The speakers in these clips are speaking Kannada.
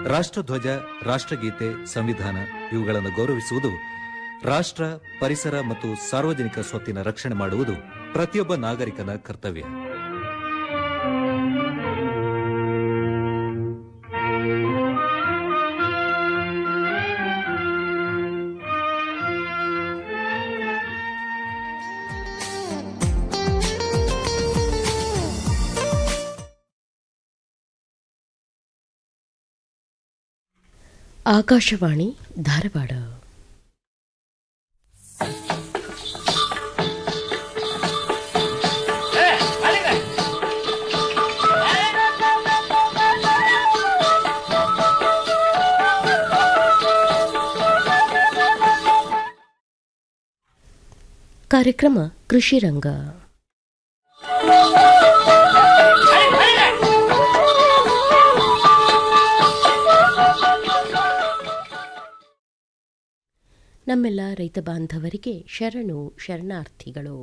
ರಾಷ್ಟ್ರಧ್ವಜ ರಾಷ್ಟ್ರಗೀತೆ ಸಂವಿಧಾನ ಇವುಗಳನ್ನು ಗೌರವಿಸುವುದು ರಾಷ್ಟ್ರ ಪರಿಸರ ಮತ್ತು ಸಾರ್ವಜನಿಕ ಸ್ವತ್ತಿನ ರಕ್ಷಣೆ ಮಾಡುವುದು ಪ್ರತಿಯೊಬ್ಬ ನಾಗರಿಕನ ಕರ್ತವ್ಯ ಆಕಾಶವಾಣಿ ಧಾರವಾಡ ಕಾರ್ಯಕ್ರಮ ಕೃಷಿ ರಂಗ ನಮ್ಮೆಲ್ಲ ರೈತ ಬಾಂಧವರಿಗೆ ಶರಣು ಶರಣಾರ್ಥಿಗಳು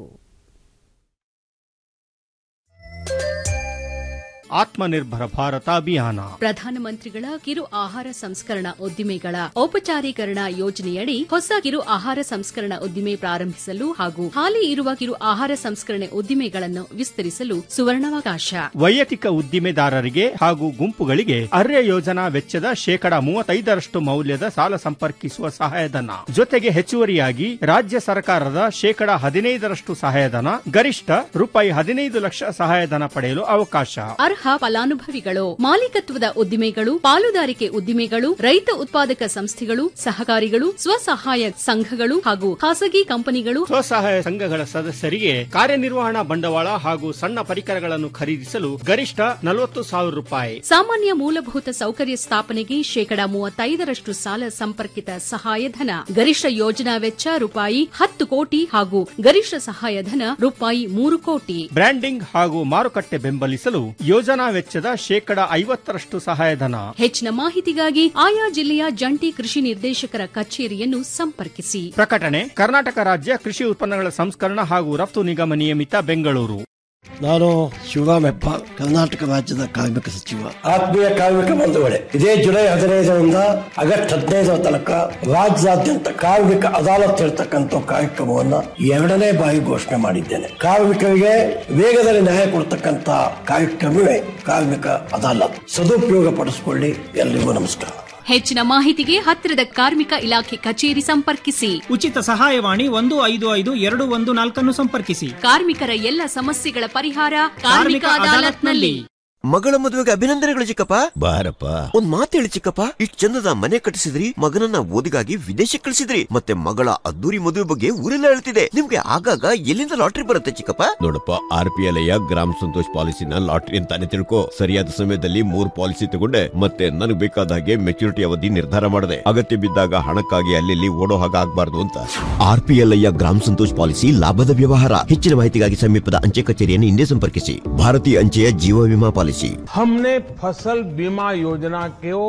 ಆತ್ಮನಿರ್ಭರ ಭಾರತ ಅಭಿಯಾನ ಪ್ರಧಾನಮಂತ್ರಿಗಳ ಕಿರು ಆಹಾರ ಸಂಸ್ಕರಣಾ ಉದ್ದಿಮೆಗಳ ಔಪಚಾರೀಕರಣ ಯೋಜನೆಯಡಿ ಹೊಸ ಕಿರು ಆಹಾರ ಸಂಸ್ಕರಣಾ ಉದ್ದಿಮೆ ಪ್ರಾರಂಭಿಸಲು ಹಾಗೂ ಹಾಲಿ ಇರುವ ಕಿರು ಆಹಾರ ಸಂಸ್ಕರಣೆ ಉದ್ದಿಮೆಗಳನ್ನು ವಿಸ್ತರಿಸಲು ಸುವರ್ಣಾವಕಾಶ ವೈಯಕ್ತಿಕ ಉದ್ದಿಮೆದಾರರಿಗೆ ಹಾಗೂ ಗುಂಪುಗಳಿಗೆ ಅರ್ಯ ಯೋಜನಾ ವೆಚ್ಚದ ಶೇಕಡ ಮೂವತ್ತೈದರಷ್ಟು ಮೌಲ್ಯದ ಸಾಲ ಸಂಪರ್ಕಿಸುವ ಸಹಾಯಧನ ಜೊತೆಗೆ ಹೆಚ್ಚುವರಿಯಾಗಿ ರಾಜ್ಯ ಸರ್ಕಾರದ ಶೇಕಡ ಹದಿನೈದರಷ್ಟು ಸಹಾಯಧನ ಗರಿಷ್ಠ ರೂಪಾಯಿ ಹದಿನೈದು ಲಕ್ಷ ಸಹಾಯಧನ ಪಡೆಯಲು ಅವಕಾಶ ಅರ್ಹ ಫಲಾನುಭವಿಗಳು ಮಾಲೀಕತ್ವದ ಉದ್ದಿಮೆಗಳು ಪಾಲುದಾರಿಕೆ ಉದ್ದಿಮೆಗಳು ರೈತ ಉತ್ಪಾದಕ ಸಂಸ್ಥೆಗಳು ಸಹಕಾರಿಗಳು ಸ್ವಸಹಾಯ ಸಂಘಗಳು ಹಾಗೂ ಖಾಸಗಿ ಕಂಪನಿಗಳು ಸ್ವಸಹಾಯ ಸಂಘಗಳ ಸದಸ್ಯರಿಗೆ ಕಾರ್ಯನಿರ್ವಹಣಾ ಬಂಡವಾಳ ಹಾಗೂ ಸಣ್ಣ ಪರಿಕರಗಳನ್ನು ಖರೀದಿಸಲು ಗರಿಷ್ಠ ನಲವತ್ತು ಸಾವಿರ ರೂಪಾಯಿ ಸಾಮಾನ್ಯ ಮೂಲಭೂತ ಸೌಕರ್ಯ ಸ್ಥಾಪನೆಗೆ ಶೇಕಡ ಮೂವತ್ತೈದರಷ್ಟು ಸಾಲ ಸಂಪರ್ಕಿತ ಸಹಾಯಧನ ಗರಿಷ್ಠ ಯೋಜನಾ ವೆಚ್ಚ ರೂಪಾಯಿ ಹತ್ತು ಕೋಟಿ ಹಾಗೂ ಗರಿಷ್ಠ ಸಹಾಯಧನ ರೂಪಾಯಿ ಮೂರು ಕೋಟಿ ಬ್ರ್ಯಾಂಡಿಂಗ್ ಹಾಗೂ ಮಾರುಕಟ್ಟೆ ಬೆಂಬಲಿಸಲು ಯೋಜನಾ ವೆಚ್ಚದ ಶೇಕಡ ಐವತ್ತರಷ್ಟು ಸಹಾಯಧನ ಹೆಚ್ಚಿನ ಮಾಹಿತಿಗಾಗಿ ಆಯಾ ಜಿಲ್ಲೆಯ ಜಂಟಿ ಕೃಷಿ ನಿರ್ದೇಶಕರ ಕಚೇರಿಯನ್ನು ಸಂಪರ್ಕಿಸಿ ಪ್ರಕಟಣೆ ಕರ್ನಾಟಕ ರಾಜ್ಯ ಕೃಷಿ ಉತ್ಪನ್ನಗಳ ಸಂಸ್ಕರಣ ಹಾಗೂ ರಫ್ತು ನಿಗಮ ನಿಯಮಿತ ಬೆಂಗಳೂರು ನಾನು ಶಿವರಾಮ್ ಹೆಬ್ಬಾರ್ ಕರ್ನಾಟಕ ರಾಜ್ಯದ ಕಾರ್ಮಿಕ ಸಚಿವ ಆತ್ಮೀಯ ಕಾರ್ಮಿಕ ಬಂಧುಗಳೇ ಇದೇ ಜುಲೈ ಹದಿನೈದರಿಂದ ಆಗಸ್ಟ್ ಹದಿನೈದರ ತನಕ ರಾಜ್ಯಾದ್ಯಂತ ಕಾರ್ಮಿಕ ಅದಾಲತ್ ಇರತಕ್ಕಂಥ ಕಾರ್ಯಕ್ರಮವನ್ನ ಎರಡನೇ ಬಾರಿ ಘೋಷಣೆ ಮಾಡಿದ್ದೇನೆ ಕಾರ್ಮಿಕರಿಗೆ ವೇಗದಲ್ಲಿ ನ್ಯಾಯ ಕೊಡ್ತಕ್ಕಂತ ಕಾರ್ಯಕ್ರಮವೇ ಕಾರ್ಮಿಕ ಅದಾಲತ್ ಸದುಪಯೋಗ ಪಡಿಸಿಕೊಳ್ಳಿ ಎಲ್ರಿಗೂ ನಮಸ್ಕಾರ ಹೆಚ್ಚಿನ ಮಾಹಿತಿಗೆ ಹತ್ತಿರದ ಕಾರ್ಮಿಕ ಇಲಾಖೆ ಕಚೇರಿ ಸಂಪರ್ಕಿಸಿ ಉಚಿತ ಸಹಾಯವಾಣಿ ಒಂದು ಐದು ಐದು ಎರಡು ಒಂದು ನಾಲ್ಕನ್ನು ಸಂಪರ್ಕಿಸಿ ಕಾರ್ಮಿಕರ ಎಲ್ಲ ಸಮಸ್ಯೆಗಳ ಪರಿಹಾರ ಕಾರ್ಮಿಕ ಅದಾಲತ್ನಲ್ಲಿ ಮಗಳ ಮದುವೆಗೆ ಅಭಿನಂದನೆಗಳು ಚಿಕ್ಕಪ್ಪ ಬಾರಪ್ಪ ಒಂದ್ ಮಾತು ಹೇಳಿ ಚಿಕ್ಕಪ್ಪ ಇಷ್ಟ್ ಚಂದದ ಮನೆ ಕಟ್ಟಿಸಿದ್ರಿ ಮಗನನ್ನ ಓದಿಗಾಗಿ ವಿದೇಶಕ್ಕೆ ಕಳಿಸಿದ್ರಿ ಮತ್ತೆ ಮಗಳ ಅದ್ದೂರಿ ಮದುವೆ ಬಗ್ಗೆ ಊರೆಲ್ಲ ಹೇಳ್ತಿದೆ ನಿಮ್ಗೆ ಆಗಾಗ ಎಲ್ಲಿಂದ ಲಾಟ್ರಿ ಬರುತ್ತೆ ಚಿಕ್ಕಪ್ಪ ನೋಡಪ್ಪ ಆರ್ ಪಿ ಎಲ್ ಗ್ರಾಮ ಸಂತೋಷ್ ಪಾಲಿಸಿನ ಲಾಟ್ರಿ ಅಂತಾನೆ ತಿಳ್ಕೊ ಸರಿಯಾದ ಸಮಯದಲ್ಲಿ ಮೂರ್ ಪಾಲಿಸಿ ತಗೊಂಡೆ ಮತ್ತೆ ನನಗೆ ಬೇಕಾದ ಹಾಗೆ ಮೆಚುರಿಟಿ ಅವಧಿ ನಿರ್ಧಾರ ಮಾಡಿದೆ ಅಗತ್ಯ ಬಿದ್ದಾಗ ಹಣಕ್ಕಾಗಿ ಅಲ್ಲಿ ಓಡೋ ಹಾಗೆ ಆಗ್ಬಾರ್ದು ಅಂತ ಆರ್ ಪಿ ಎಲ್ ಗ್ರಾಮ ಸಂತೋಷ್ ಪಾಲಿಸಿ ಲಾಭದ ವ್ಯವಹಾರ ಹೆಚ್ಚಿನ ಮಾಹಿತಿಗಾಗಿ ಸಮೀಪದ ಅಂಚೆ ಕಚೇರಿಯನ್ನು ಹಿಂದೆ ಸಂಪರ್ಕಿಸಿ ಭಾರತೀಯ ಅಂಚೆಯ ಜೀವ ವಿಮಾ ಪಾಲಿಸಿ हमने फसल बीमा योजना को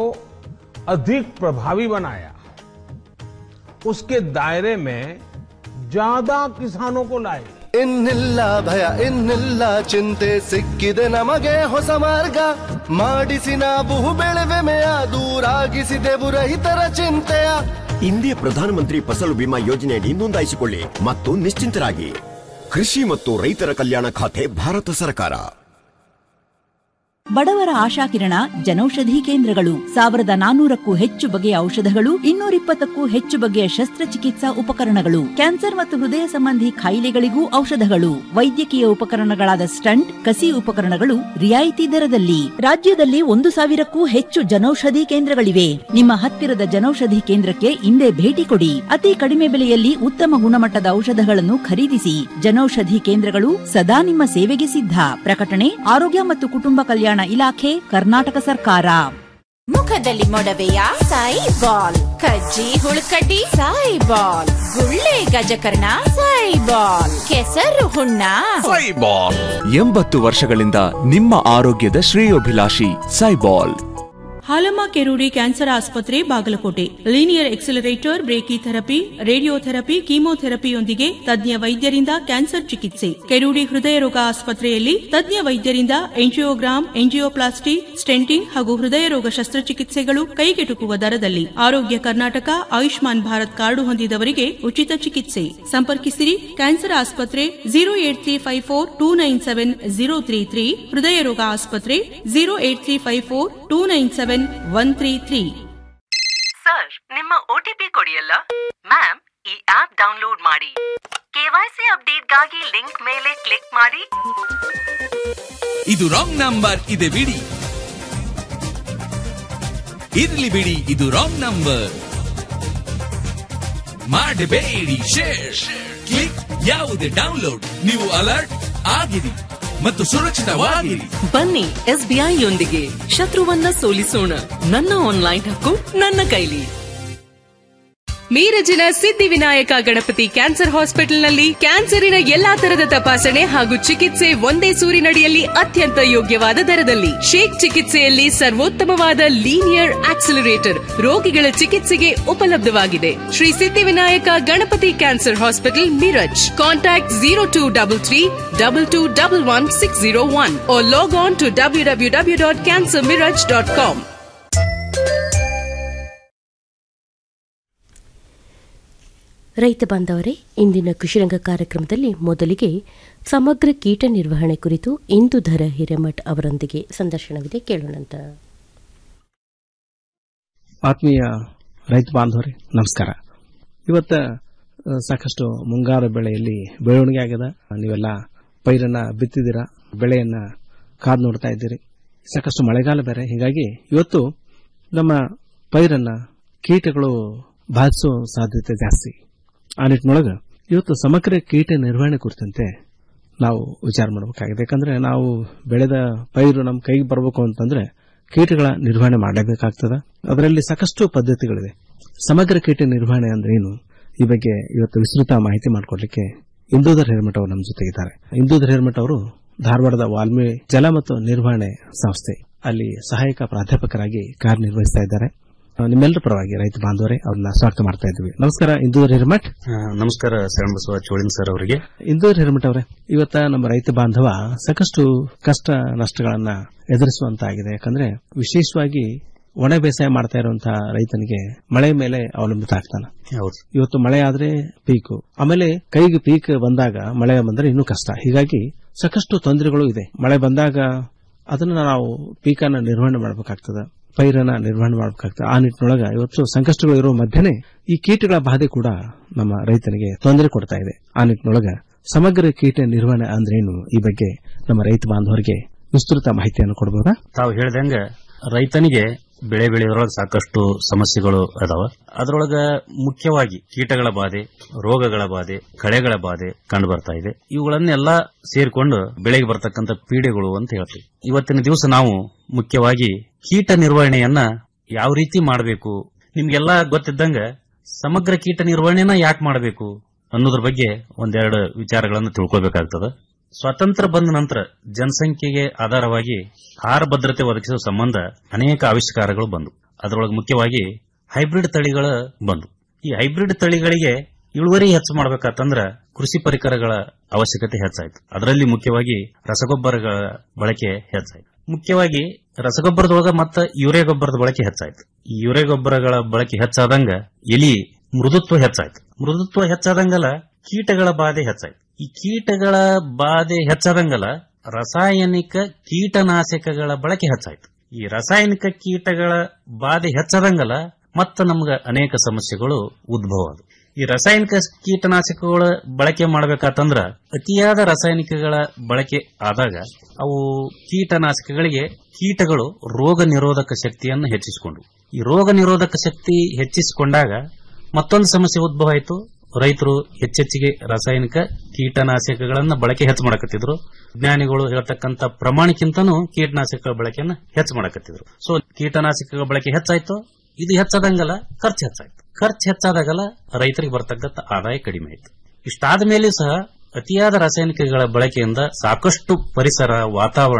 अधिक प्रभावी बनाया उसके दायरे में ज्यादा किसानों को लाए ಇನ್ನಿಲ್ಲ ಭಯ ಇನ್ನಿಲ್ಲ ಚಿಂತೆ ಸಿಕ್ಕಿದೆ ನಮಗೆ ಹೊಸ ಮಾರ್ಗ ಮಾಡಿಸಿ ನಾವು ಬೆಳೆವೆಮೆಯ ದೂರಾಗಿಸಿದೆವು ರೈತರ ಚಿಂತೆಯ ಇಂದಿಯ ಪ್ರಧಾನಮಂತ್ರಿ ಫಸಲು ಬಿಮಾ ಯೋಜನೆಯಡಿ ನೋಂದಾಯಿಸಿಕೊಳ್ಳಿ ಮತ್ತು ನಿಶ್ಚಿಂತರಾಗಿ ಕೃಷಿ ಮತ್ತು ರೈತರ ಕಲ್ಯಾಣ ಖಾತೆ ಭಾರತ ಸರ್ಕಾರ ಬಡವರ ಆಶಾಕಿರಣ ಜನೌಷಧಿ ಕೇಂದ್ರಗಳು ಸಾವಿರದ ನಾನೂರಕ್ಕೂ ಹೆಚ್ಚು ಬಗೆಯ ಔಷಧಗಳು ಇನ್ನೂರಿಪ್ಪತ್ತಕ್ಕೂ ಹೆಚ್ಚು ಬಗೆಯ ಶಸ್ತ್ರಚಿಕಿತ್ಸಾ ಉಪಕರಣಗಳು ಕ್ಯಾನ್ಸರ್ ಮತ್ತು ಹೃದಯ ಸಂಬಂಧಿ ಕಾಯಿಲೆಗಳಿಗೂ ಔಷಧಗಳು ವೈದ್ಯಕೀಯ ಉಪಕರಣಗಳಾದ ಸ್ಟಂಟ್ ಕಸಿ ಉಪಕರಣಗಳು ರಿಯಾಯಿತಿ ದರದಲ್ಲಿ ರಾಜ್ಯದಲ್ಲಿ ಒಂದು ಸಾವಿರಕ್ಕೂ ಹೆಚ್ಚು ಜನೌಷಧಿ ಕೇಂದ್ರಗಳಿವೆ ನಿಮ್ಮ ಹತ್ತಿರದ ಜನೌಷಧಿ ಕೇಂದ್ರಕ್ಕೆ ಇಂದೇ ಭೇಟಿ ಕೊಡಿ ಅತಿ ಕಡಿಮೆ ಬೆಲೆಯಲ್ಲಿ ಉತ್ತಮ ಗುಣಮಟ್ಟದ ಔಷಧಗಳನ್ನು ಖರೀದಿಸಿ ಜನೌಷಧಿ ಕೇಂದ್ರಗಳು ಸದಾ ನಿಮ್ಮ ಸೇವೆಗೆ ಸಿದ್ಧ ಪ್ರಕಟಣೆ ಆರೋಗ್ಯ ಮತ್ತು ಕುಟುಂಬ ಕಲ್ಯಾಣ ಇಲಾಖೆ ಕರ್ನಾಟಕ ಸರ್ಕಾರ ಮುಖದಲ್ಲಿ ಮೊಡವೆಯ ಸಾಯಿ ಬಾಲ್ ಕಜ್ಜಿ ಹುಳುಕಡ್ಡಿ ಸಾಯಿ ಬಾಲ್ ಗುಳ್ಳೆ ಗಜಕರ್ಣ ಸಾಯಿ ಬಾಲ್ ಕೆಸರು ಹುಣ್ಣ ಎಂಬತ್ತು ವರ್ಷಗಳಿಂದ ನಿಮ್ಮ ಆರೋಗ್ಯದ ಶ್ರೇಯೋಭಿಲಾಷಿ ಸೈಬಾಲ್ ಹಾಲಮ್ಮ ಕೆರೂಡಿ ಕ್ಯಾನ್ಸರ್ ಆಸ್ಪತ್ರೆ Bagalkote linear accelerator brachytherapy radiotherapy ಕೀಮೋಥೆರಪಿಯೊಂದಿಗೆ ತಜ್ಞ ವೈದ್ಯರಿಂದ ಕ್ಯಾನ್ಸರ್ ಚಿಕಿತ್ಸೆ ಕೆರೂಡಿ ಹೃದಯ ರೋಗ ಆಸ್ಪತ್ರೆಯಲ್ಲಿ ತಜ್ಞ ವೈದ್ಯರಿಂದ ಎಂಜಿಯೋಗ್ರಾಮ್ ಎಂಜಿಯೋಪ್ಲಾಸ್ಟಿ ಸ್ಟೆಂಟಿಂಗ್ ಹಾಗೂ ಹೃದಯ ರೋಗ ಶಸ್ತ್ರಚಿಕಿತ್ಸೆಗಳು ಕೈಗೆಟುಕುವ ದರದಲ್ಲಿ ಆರೋಗ್ಯ ಕರ್ನಾಟಕ ಆಯುಷ್ಮಾನ್ ಭಾರತ್ ಕಾರ್ಡು ಹೊಂದಿದವರಿಗೆ ಉಚಿತ ಚಿಕಿತ್ಸೆ ಸಂಪರ್ಕಿಸಿರಿ ಕ್ಯಾನ್ಸರ್ ಆಸ್ಪತ್ರೆ zero eight three five four two nine seven zero three three ಹೃದಯ ರೋಗ ಆಸ್ಪತ್ರೆ zero eight three five four two nine seven one three three sir ನಿಮ್ಮ ಒಟಿಪಿ ಕೊಡಿಯಲ್ಲ ಮ್ಯಾಮ್ ಈ ಆಪ್ ಡೌನ್ಲೋಡ್ ಮಾಡಿ ಕೆವೈಸಿ ಅಪ್ಡೇಟ್ಗಾಗಿ ಲಿಂಕ್ ಮೇಲೆ ಕ್ಲಿಕ್ ಮಾಡಿ ಇದು ರಾಂಗ್ ನಂಬರ್ ಇದೆ ಬಿಡಿ ಇರ್ಲಿ ಬಿಡಿ ಇದು ರಾಂಗ್ ನಂಬರ್ ಮಾಡಬೇಡಿ ಶೇರ್ ಕ್ಲಿಕ್ ಯಾವುದೇ ಡೌನ್ಲೋಡ್ ನೀವು ಅಲರ್ಟ್ ಆಗಿರಿ ಮತ್ತು ಸುರಕ್ಷಿತವಾಗಿರಿ ಬನ್ನಿ ಎಸ್ಬಿಐ ಯೊಂದಿಗೆ ಶತ್ರುವನ್ನ ಸೋಲಿಸೋಣ ನನ್ನ ಆನ್ಲೈನ್ ಹಕ್ಕು ನನ್ನ ಕೈಲಿ ಮೀರಜಿನ ಸಿದ್ಧಿವಿನಾಯಕ ಗಣಪತಿ ಕ್ಯಾನ್ಸರ್ ಹಾಸ್ಪಿಟಲ್ನಲ್ಲಿ ಕ್ಯಾನ್ಸರಿನ ಎಲ್ಲಾ ತರದ ತಪಾಸಣೆ ಹಾಗೂ ಚಿಕಿತ್ಸೆ ಒಂದೇ ಸೂರಿನಡಿಯಲ್ಲಿ ಅತ್ಯಂತ ಯೋಗ್ಯವಾದ ದರದಲ್ಲಿ ಶೇಕ್ ಚಿಕಿತ್ಸೆಯಲ್ಲಿ ಸರ್ವೋತ್ತಮವಾದ ಲೀನಿಯರ್ ಆಕ್ಸಿಲರೇಟರ್ ರೋಗಿಗಳ ಚಿಕಿತ್ಸೆಗೆ ಉಪಲಬ್ಧವಾಗಿದೆ Shri Siddhivinayaka Ganapati cancer hospital Miraj contact zero two double three double two double one six zero one log on to W W W dot cancer Miraj dot com ರೈತ ಬಾಂಧವರೇ ಇಂದಿನ ಕೃಷಿರಂಗ ಕಾರ್ಯಕ್ರಮದಲ್ಲಿ ಮೊದಲಿಗೆ ಸಮಗ್ರ ಕೀಟ ನಿರ್ವಹಣೆ ಕುರಿತು ಇಂದುಧರ ಹಿರೇಮಠ್ ಅವರೊಂದಿಗೆ ಸಂದರ್ಶನವಿದೆ ಕೇಳೋಣಂತ ಆತ್ಮೀಯ ರೈತ ಬಾಂಧವರೇ ನಮಸ್ಕಾರ ಇವತ್ತ ಆ, ಸಾಕಷ್ಟು ಮುಂಗಾರು ಬೆಳೆಯಲ್ಲಿ ಬೆಳವಣಿಗೆ ಆಗ್ಯದ ನೀವೆಲ್ಲ ಪೈರನ್ನ ಬಿತ್ತಿದ್ದೀರಾ ಬೆಳೆಯನ್ನ ಕಾದು ನೋಡ್ತಾ ಇದ್ದೀರಿ ಸಾಕಷ್ಟು ಮಳೆಗಾಲ ಬೇರೆ ಹೀಗಾಗಿ ಇವತ್ತು ನಮ್ಮ ಪೈರನ್ನ ಕೀಟಗಳು ಬಾಧಿಸೋ ಸಾಧ್ಯತೆ ಜಾಸ್ತಿ ಆ ನಿಟ್ಟಿನೊಳಗೆ ಇವತ್ತು ಸಮಗ್ರ ಕೀಟ ನಿರ್ವಹಣೆ ಕುರಿತಂತೆ ನಾವು ವಿಚಾರ ಮಾಡಬೇಕಾಗಿದೆ ಯಾಕಂದ್ರೆ ನಾವು ಬೆಳೆದ ಪೈರು ನಮ್ಮ ಕೈಗೆ ಬರಬೇಕು ಅಂತಂದ್ರೆ ಕೀಟಗಳ ನಿರ್ವಹಣೆ ಮಾಡಲೇಬೇಕಾಗ್ತದ ಅದರಲ್ಲಿ ಸಾಕಷ್ಟು ಪದ್ಧತಿಗಳಿವೆ ಸಮಗ್ರ ಕೀಟ ನಿರ್ವಹಣೆ ಅಂದ್ರೆ ಏನು ಈ ಬಗ್ಗೆ ಇವತ್ತು ವಿಸ್ತೃತ ಮಾಹಿತಿ ಮಾಡಿಕೊಡ್ಲಿಕ್ಕೆ ಇಂದೂಧರ್ ಹಿರಮಠ ಅವರು ನಮ್ಮ ಜೊತೆಗಿದ್ದಾರೆ ಇಂದೂಧರ್ ಹಿರಮಠ ಅವರು ಧಾರವಾಡದ ವಾಲ್ಮಿ ಜಲ ಮತ್ತು ನಿರ್ವಹಣೆ ಸಂಸ್ಥೆ ಅಲ್ಲಿ ಸಹಾಯಕ ಪ್ರಾಧ್ಯಾಪಕರಾಗಿ ಕಾರ್ಯನಿರ್ವಹಿಸ್ತಾ ಇದ್ದಾರೆ ಆ, ನಿಮ್ಮೆಲ್ಲರ ಪರವಾಗಿ ರೈತ ಬಾಂಧವರೇ ಅವ್ರನ್ನ ಸ್ವಾಗತ ಮಾಡ್ತಾ ಇದ್ವಿ ನಮಸ್ಕಾರ ಇಂದೂಧರ್ ಹಿರಮಠ್ ನಮಸ್ಕಾರ ಶರಣಬಸವ ಚೋಳಿನ್ ಸರ್ ಅವರಿಗೆ ಇಂದೂರ್ ಹಿರಮಠ ಅವರೇ ಇವತ್ತ ನಮ್ಮ ರೈತ ಬಾಂಧವ ಸಾಕಷ್ಟು ಕಷ್ಟ ನಷ್ಟಗಳನ್ನ ಎದುರಿಸುವಂತಾಗಿದೆ ಯಾಕಂದ್ರೆ ವಿಶೇಷವಾಗಿ ಒಣ ಬೇಸಾಯ ಮಾಡ್ತಾ ಇರುವಂತಹ ರೈತನಿಗೆ ಮಳೆ ಮೇಲೆ ಅವಲಂಬಿತ ಆಗ್ತಾನೆ ಹೌದು ಇವತ್ತು ಮಳೆ ಆದ್ರೆ ಪೀಕು ಆಮೇಲೆ ಕೈಗೆ ಪೀಕ್ ಬಂದಾಗ ಮಳೆ ಬಂದ್ರೆ ಇನ್ನೂ ಕಷ್ಟ ಹೀಗಾಗಿ ಸಾಕಷ್ಟು ತೊಂದರೆಗಳು ಇದೆ ಮಳೆ ಬಂದಾಗ ಅದನ್ನ ನಾವು ಪೀಕನ್ನ ನಿರ್ವಹಣೆ ಮಾಡಬೇಕಾಗ್ತದೆ ಪೈರನ್ನ ನಿರ್ವಹಣೆ ಮಾಡಬೇಕಾಗ್ತದೆ ಆ ನಿಟ್ಟಿನೊಳಗ ಇವತ್ತು ಸಂಕಷ್ಟಗಳು ಇರುವ ಮಧ್ಯೆ ಈ ಕೀಟಗಳ ಬಾಧೆ ಕೂಡ ನಮ್ಮ ರೈತನಿಗೆ ತೊಂದರೆ ಕೊಡ್ತಾ ಇದೆ ಆ ನಿಟ್ಟಿನೊಳಗ ಸಮಗ್ರ ಕೀಟ ನಿರ್ವಹಣೆ ಅಂದ್ರೇನು ಈ ಬಗ್ಗೆ ನಮ್ಮ ರೈತ ಬಾಂಧವರಿಗೆ ವಿಸ್ತೃತ ಮಾಹಿತಿಯನ್ನು ಕೊಡಬಹುದಾ ತಾವು ಹೇಳ್ದಂಗ ರೈತನಿಗೆ ಬೆಳೆ ಬೆಳೆಯೋದ್ರೊಳಗೆ ಸಾಕಷ್ಟು ಸಮಸ್ಯೆಗಳು ಅದಾವ ಅದರೊಳಗ ಮುಖ್ಯವಾಗಿ ಕೀಟಗಳ ಬಾಧೆ ರೋಗಗಳ ಬಾಧೆ ಕಳೆಗಳ ಬಾಧೆ ಕಂಡು ಬರ್ತಾ ಇದೆ ಇವುಗಳನ್ನೆಲ್ಲ ಸೇರಿಕೊಂಡು ಬೆಳೆಗೆ ಬರ್ತಕ್ಕಂಥ ಪೀಡೆಗಳು ಅಂತ ಹೇಳ್ತೀವಿ ಇವತ್ತಿನ ದಿವಸ ನಾವು ಮುಖ್ಯವಾಗಿ ಕೀಟ ನಿರ್ವಹಣೆಯನ್ನ ಯಾವ ರೀತಿ ಮಾಡಬೇಕು ನಿಮ್ಗೆಲ್ಲ ಗೊತ್ತಿದ್ದಂಗ ಸಮಗ್ರ ಕೀಟ ನಿರ್ವಹಣೆನ ಯಾಕೆ ಮಾಡಬೇಕು ಅನ್ನೋದ್ರ ಬಗ್ಗೆ ಒಂದೆರಡು ವಿಚಾರಗಳನ್ನು ತಿಳ್ಕೊಬೇಕಾಗ್ತದ ಸ್ವಾತಂತ್ರ್ಯ ಬಂದ ನಂತರ ಜನಸಂಖ್ಯೆಗೆ ಆಧಾರವಾಗಿ ಆಹಾರ ಭದ್ರತೆ ಒದಗಿಸುವ ಸಂಬಂಧ ಅನೇಕ ಆವಿಷ್ಕಾರಗಳು ಬಂದು ಅದರೊಳಗೆ ಮುಖ್ಯವಾಗಿ ಹೈಬ್ರಿಡ್ ತಳಿಗಳ ಬಂದು ಈ ಹೈಬ್ರಿಡ್ ತಳಿಗಳಿಗೆ ಇಳುವರಿ ಹೆಚ್ಚು ಮಾಡಬೇಕಾತಂದ್ರ ಕೃಷಿ ಪರಿಕರಗಳ ಅವಶ್ಯಕತೆ ಹೆಚ್ಚಾಯ್ತು ಅದರಲ್ಲಿ ಮುಖ್ಯವಾಗಿ ರಸಗೊಬ್ಬರಗಳ ಬಳಕೆ ಹೆಚ್ಚಾಯ್ತು ಮುಖ್ಯವಾಗಿ ರಸಗೊಬ್ಬರದೊಳಗ ಮತ್ತ ಯೂರಿಯಾ ಗೊಬ್ಬರದ ಬಳಕೆ ಹೆಚ್ಚಾಯ್ತು ಈ ಯೂರಿಯಾ ಗೊಬ್ಬರಗಳ ಬಳಕೆ ಹೆಚ್ಚಾದಂಗ ಎಲಿ ಮೃದುತ್ವ ಹೆಚ್ಚಾಯ್ತು ಮೃದುತ್ವ ಹೆಚ್ಚಾದಂಗಲ್ಲ ಕೀಟಗಳ ಬಾಧೆ ಹೆಚ್ಚಾಯ್ತು ಈ ಕೀಟಗಳ ಬಾಧೆ ಹೆಚ್ಚಾದಂಗಲ್ಲ ರಾಸಾಯನಿಕ ಕೀಟನಾಶಕಗಳ ಬಳಕೆ ಹೆಚ್ಚಾಯ್ತು ಈ ರಾಸಾಯನಿಕ ಕೀಟಗಳ ಬಾಧೆ ಹೆಚ್ಚಾದಂಗಲ್ಲ ಮತ್ತ ನಮ್ಗ ಅನೇಕ ಸಮಸ್ಯೆಗಳು ಉದ್ಭವ ಆದವು ಈ ರಾಸಾಯನಿಕ ಕೀಟನಾಶಕಗಳ ಬಳಕೆ ಮಾಡಬೇಕಾತಂದ್ರ ಅತಿಯಾದ ರಾಸಾಯನಿಕಗಳ ಬಳಕೆ ಆದಾಗ ಅವು ಕೀಟನಾಶಕಗಳಿಗೆ ಕೀಟಗಳು ರೋಗ ನಿರೋಧಕ ಶಕ್ತಿಯನ್ನು ಹೆಚ್ಚಿಸಿಕೊಂಡು ಈ ರೋಗ ನಿರೋಧಕ ಶಕ್ತಿ ಹೆಚ್ಚಿಸಿಕೊಂಡಾಗ ಮತ್ತೊಂದು ಸಮಸ್ಯೆ ಉದ್ಭವ ಆಯಿತು ರೈತರು ಹೆಚ್ಚೆಚ್ಚಿಗೆ ರಾಸಾಯನಿಕ ಕೀಟನಾಶಕಗಳನ್ನ ಬಳಕೆ ಹೆಚ್ಚು ಮಾಡಕತ್ತಿದ್ರು ವಿಜ್ಞಾನಿಗಳು ಹೇಳ್ತಕ್ಕಂತ ಪ್ರಮಾಣಕ್ಕಿಂತನೂ ಕೀಟನಾಶಕಗಳ ಬಳಕೆಯನ್ನ ಹೆಚ್ಚು ಮಾಡಕತ್ತಿದ್ರು ಸೊ ಕೀಟನಾಶಕಗಳ ಬಳಕೆ ಹೆಚ್ಚಾಯ್ತು ಇದು ಹೆಚ್ಚಾದಂಗಲ್ಲ ಖರ್ಚು ಹೆಚ್ಚಾಯ್ತು ಖರ್ಚು ಹೆಚ್ಚಾದಾಗಲ್ಲ ರೈತರಿಗೆ ಬರ್ತಕ್ಕಂಥ ಆದಾಯ ಕಡಿಮೆ ಆಯ್ತು ಇಷ್ಟಾದ ಮೇಲೂ ಸಹ ಅತಿಯಾದ ರಾಸಾಯನಿಕಗಳ ಬಳಕೆಯಿಂದ ಸಾಕಷ್ಟು ಪರಿಸರ ವಾತಾವರಣ